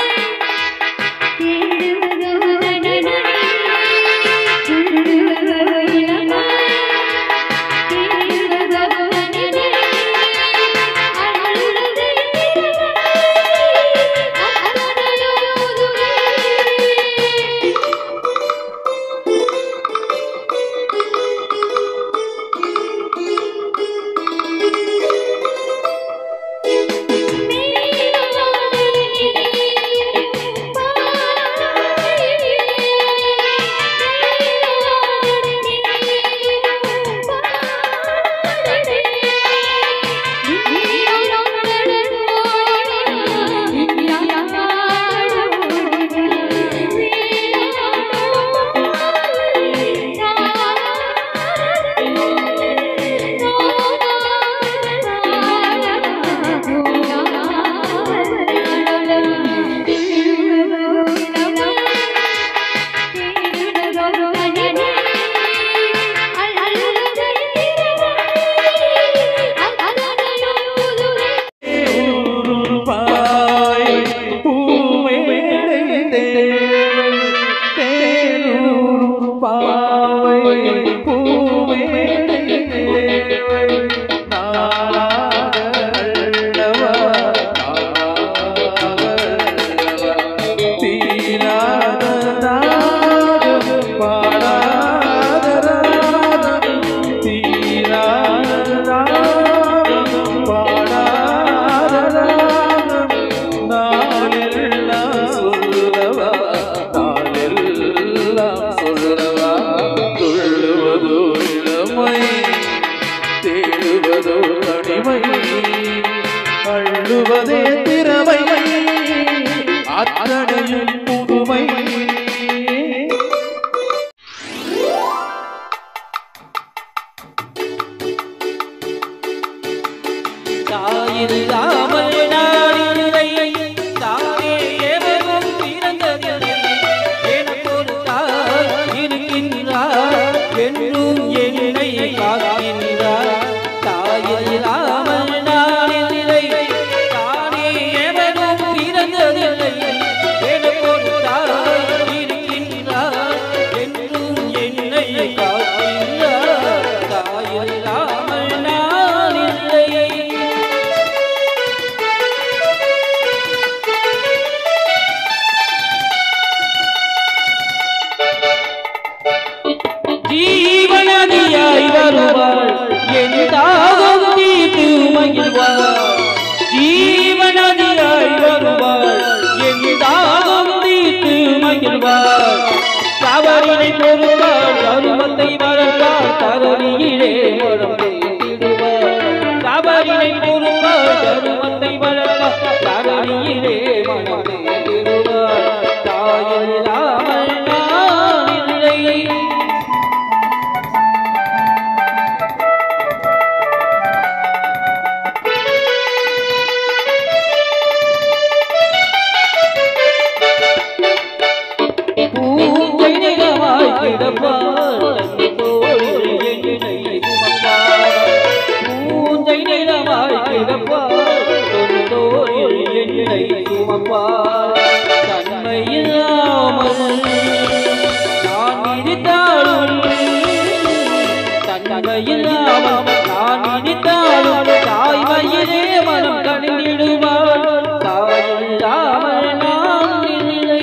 தேடுவதோ நடுநடை துள்ளுவதோ இளமை தேடுவதோ நடுநடை அழுதே அத்தனையோ முதுகை தேடுவதோ தனிமை அள்ளுவதே திறமை அத்தனையும் புதுமை தாயில்லாமல் நான் இல்லை தாயே எவரும் பிறந்ததில்லை எனக்கொரு தாய் இருக்கின்றார் என்றும் என்னை காக்கின்றார் தாயில்லாமல் நான் இல்லை தானே எவரும் பிறந்ததில்லை எனக்கொரு தாய் இருக்கின்றார் என்றும் என்னை காக்கின்றார் தாயில்லாமல் நான் இல்லை ஜீவனதியாய் வருவாள் என் தாகம் தீர்த்து மகிழ்வாள் ஜீவனதியாய் வருவாள் என் தாகம் தீர்த்து மகிழ்வாள் தவறினை பொறுப்பாள் கருமத்தை மறந்தாள் தரணியிலே மரம் தேடிடுவாள் தவறினை பொறுப்பாள் கருமத்தை மறந்தாள் தரணியிலே மனம் தேடிடுவாள் தாயில்லாமல் நான் இல்லை பூஞ்சை நிலமாய் கிடப்பாள் தோழில் என்னை சுமப்பாள் பூஞ்சை நிலமாய் கிடப்பாள் ஒரு தோழில் என்னை சுமப்பாள் தன்மையில்லாமல் நான் இனித்தாலும் தன்மையில்லாமல் நான் இனித்தாலும் தாய்மையிலே மனம் கணிந்திடுவாள் தாயில்லாமல் நான் இல்லை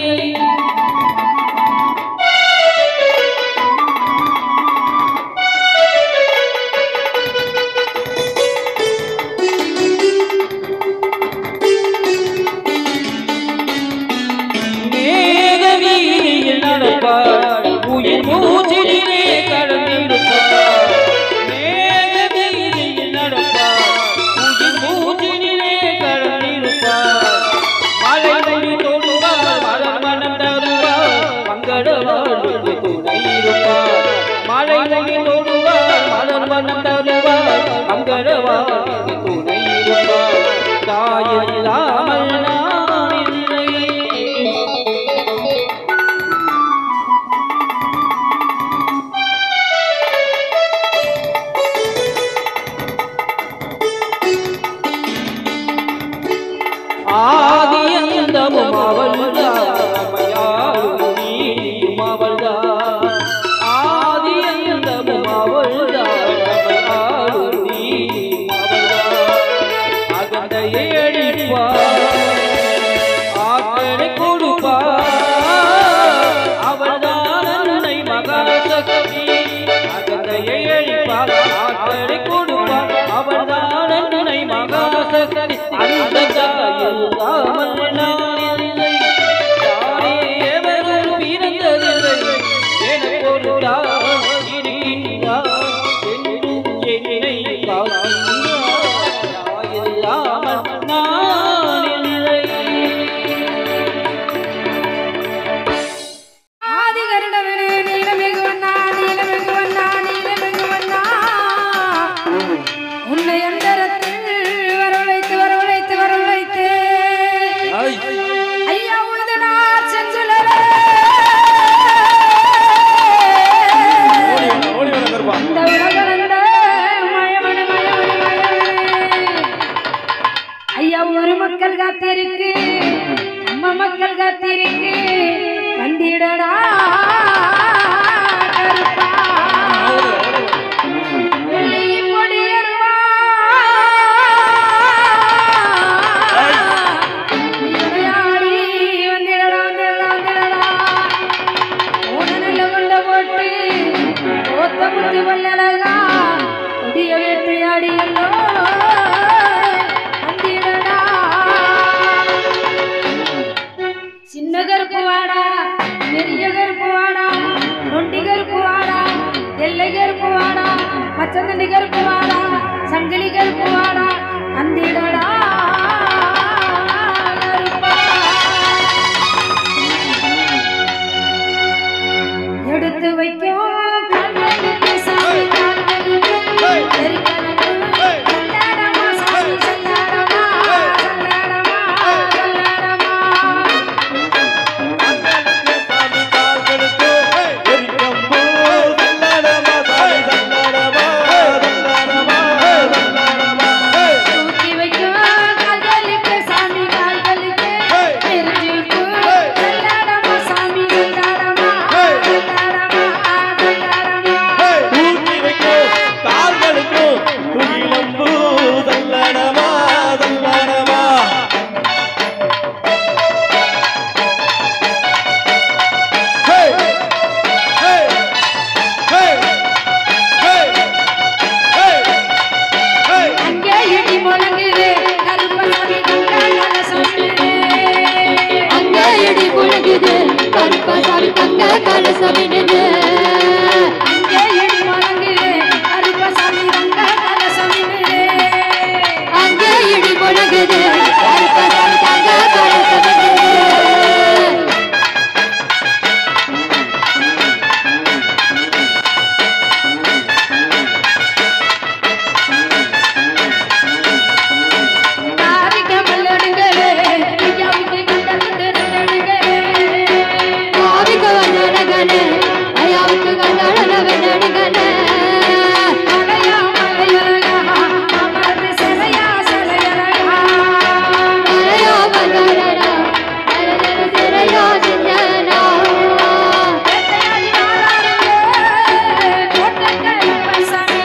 அவள்தான் நம்மையாளும் நீதியும் அவள்தான் ஆதி அந்தமும் அவள்தான் நம்மையாளும் நீதியும் அவள்தான் அகந்தையை அழிப்பார் ஆற்றலை கொடுப்பார் அவள்தான் அன்னை மகாசக்தி அகந்தையை அழிப்பார் ஆற்றலை கொடுப்பார் அவள்தான் அன்னை மகாசக்தி அந்த தாயில் ராமன் நான் இல்லை தானே எவரும் பிறந்ததில்லை எனக்கு ஒரு தாய் இருக்கின்றார் என்றும் என்னை காக்கின்றார் தாயில்லாமல் நான் இல்லை ஆதி கருடவனே நீலமிகுவண்ணா நீலமிகுவண்ணா நீலமிகுவண்ணா உன்னை அந்தரத்தில் வரவழைத்து வரவழைத்து வரவழைத்து ஐயா உழுதனார் செஞ்சுலரே இந்த உலகளந்த மயவனே மயவனே மயவனே ஐயா ஒரு மக்கள் காத்திருக்கு நம்ம மக்கள் காத்திருக்கு வந்திடடா கருப்பா. வெள்ளி கொடியருவா. விளையாடி வந்திடடா, வந்திடடா, வந்திடடா. உன நல்ல கொண்ட போட்டு ஓத்த முத்து வல்லழகா கொடிய வேட்டையாடி எல்லோ வந்திடடா சின்ன கருப்பு வாடா பெரிய கருப்பு வாடா நொண்டி கருப்பு வாடா எல்லை கருப்பு வாடா பச்சந்தண்டி கருப்பு வாடா சங்கிலி கருப்பு வாடா வந்திடடா கருப்பா. எடுத்து வைக்கும் கண்களுக்கு சாமி காண்களுக்கு எரிக்கணக்கு சல்லாடமா சாமி சல்லாடமா சல்லாடமா சல்லாடமா தூக்கி வைக்கும் கால்களுக்கு சாமி கால்களுக்கு தெரிஞ்சுக்கும் சல்லாடமா சாமி சல்லாடமா சல்லாடமா சல்லாடமா அங்கே இடி முழங்குது கருப்பசாமி கங்காள சொல்லுது அங்கே இடி முழங்குது கருப்பசாமி தங்க கலசமிடுது அங்கே இடி முழங்குது கருப்பசாமி கங்காள சொல்லுது அங்கே இடி முழங்குது கருப்பசாமி தங்க கலசமிடுது காரிக்க மல்லடுங்களே ஐயாவுக்கு கண்ட கண்டு நடுங்களே காவிக்க வந்தனகனே ஐயாவுக்கு கண்ணாடன வெண்ணடுகனே மலையா மலையழகா அமர்ந்து சிலையா சிலையழகா மலையா வந்தனடா மலரன சிறையா சிந்தனா வேட்டையாடி வாராருங்க கோட்டை கருப்பசாமி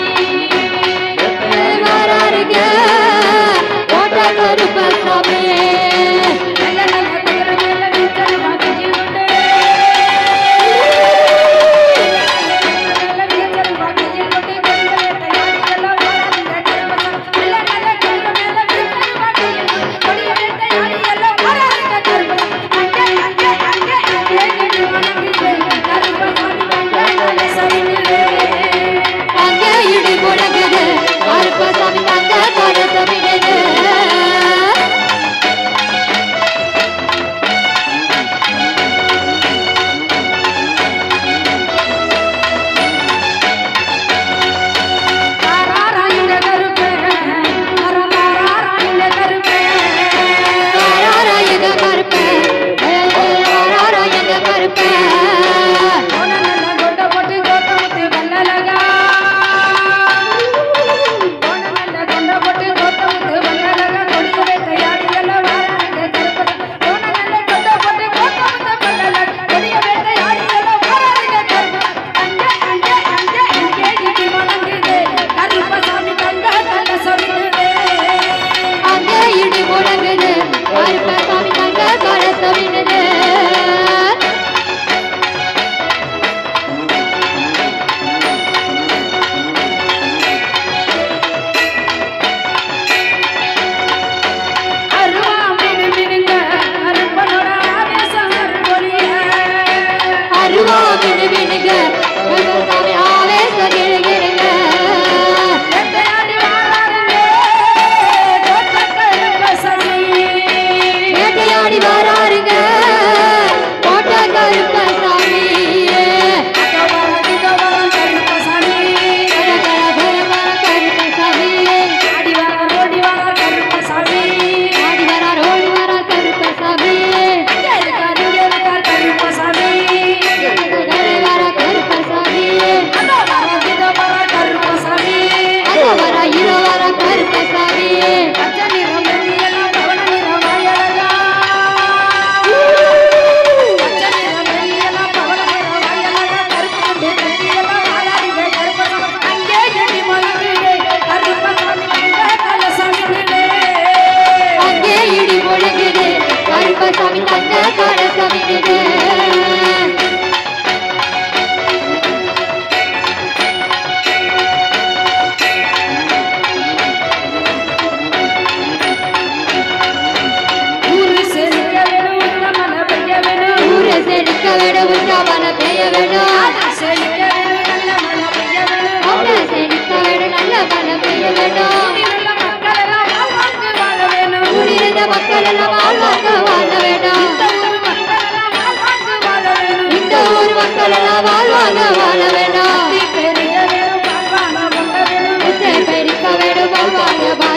வராருங்க கோட்ட கருப்பசாமி நல்ல நல்ல குதிரை மேல வீச்சல் வாங்கி கொண்டு நல்ல வீச்சல் வாங்கி கொண்டு கொடிய வேட்டையாடி எல்லாம் வாராருங்க கருப்பசாமி நல்ல நல்ல குதிரை மேல வீச்சல் வாங்கி கொண்டு கொடிய வேட்டையாடி எல்லாம் வாராருங்க கருப்பசாமி அங்கே அங்கே அங்கே அங்கே கிடி வணங்கிலே கருப்பசாமி கங்காள சரிநிலே அங்கே இடி முழங்குது கருப்பசாமி தங்க கலசமிடுது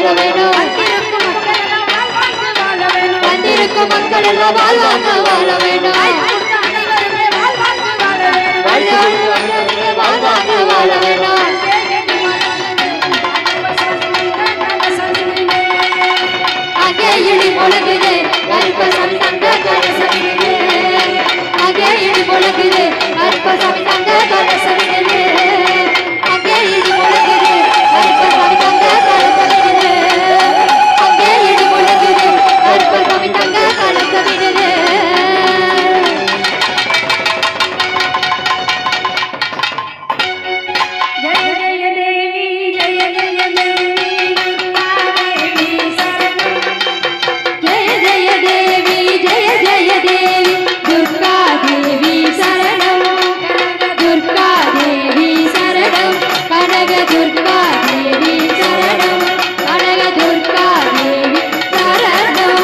வேணும் வந்திருக்கும் மக்கள் எல்லாம் வாழ்வாங்க வாழ வேணும் வாழ்வாங்க வாழ வேணும் அங்கே இடி முழங்குது கருப்பசாமி தங்க கரசமிடுது அங்கே இடி முழங்குது கருப்பசாமி தங்க கரசமிடுது அங்கே இடி முழங்குது கருப்பசாமி தங்க கரசமிடுது அங்கே இடி முழங்குது கருப்பசாமி தங்க கரசமிடுது ஜெய ஜெய தேவி ஜெய ஜெய தேவி தேவி சரணம் ஜெய ஜெய தேவி ஜெய ஜெய தேவி துர்கா தேவி சரணம் துர்கா தேவி சரணம் கனக துர்கா தேவி சரணம் கனக துர்கா தேவி சரணம்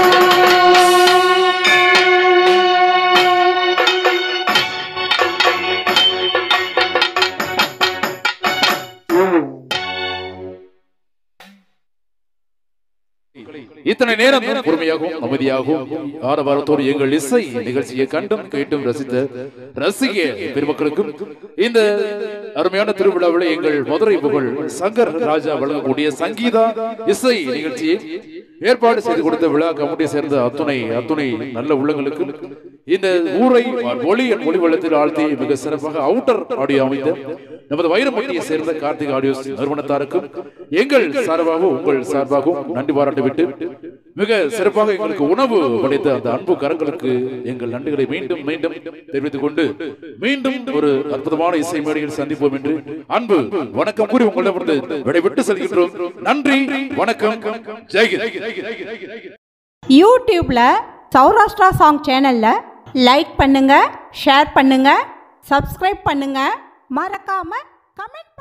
இத்தனை நேரம் பொறுமையாகவும் அமைதியாகவும் ஆரவாரத்தோடு எங்கள் இசை நிகழ்ச்சியை கண்டும் கேட்டும் ரசித்த ரசிக பெருமக்களுக்கும் இந்த அருமையான திருவிழாவில் எங்கள் மதுரை புகழ் சங்கர் ராஜா வழங்கக்கூடிய சங்கீதா இசை நிகழ்ச்சியை ஏற்பாடு செய்து கொடுத்த விழா கமிட்டியை சேர்ந்த அத்துணை அத்துணை நல்ல உள்ளங்களுக்கும் இந்த ஊரை ஒளி ஒளி வெள்ளத்தில் ஆழ்த்தி மிக சிறப்பாக அவுட்டர் ஆடியோ அமைத்த நமது வைரமுட்டியை சேர்ந்த கார்த்திக் ஆடியோஸ் நிறுவனத்தாருக்கும் எங்கள் சார்பாகவும் உங்கள் சார்பாகவும் நன்றி பாராட்டி விட்டு மிக சிறப்பாக எங்களுக்கு உணவு படைத்த அந்த அன்பு கரங்களுக்கு எங்கள் நன்றிகளை மீண்டும் மீண்டும் தெரிவித்துக் கொண்டு மீண்டும் ஒரு அற்புதமான இசை மேடையில் சந்திப்போம் என்று அன்பு வணக்கம் கூறி உங்களிடமிருந்து விடைபெற்று செல்கின்றோம் நன்றி வணக்கம் ஜெய்ஹிந்த் யூடியூப்ல சௌராஷ்டிரா சாங் சேனல்ல லைக் பண்ணுங்க ஷேர் பண்ணுங்க சப்ஸ்கிரைப் பண்ணுங்க மறக்காம கமெண்ட்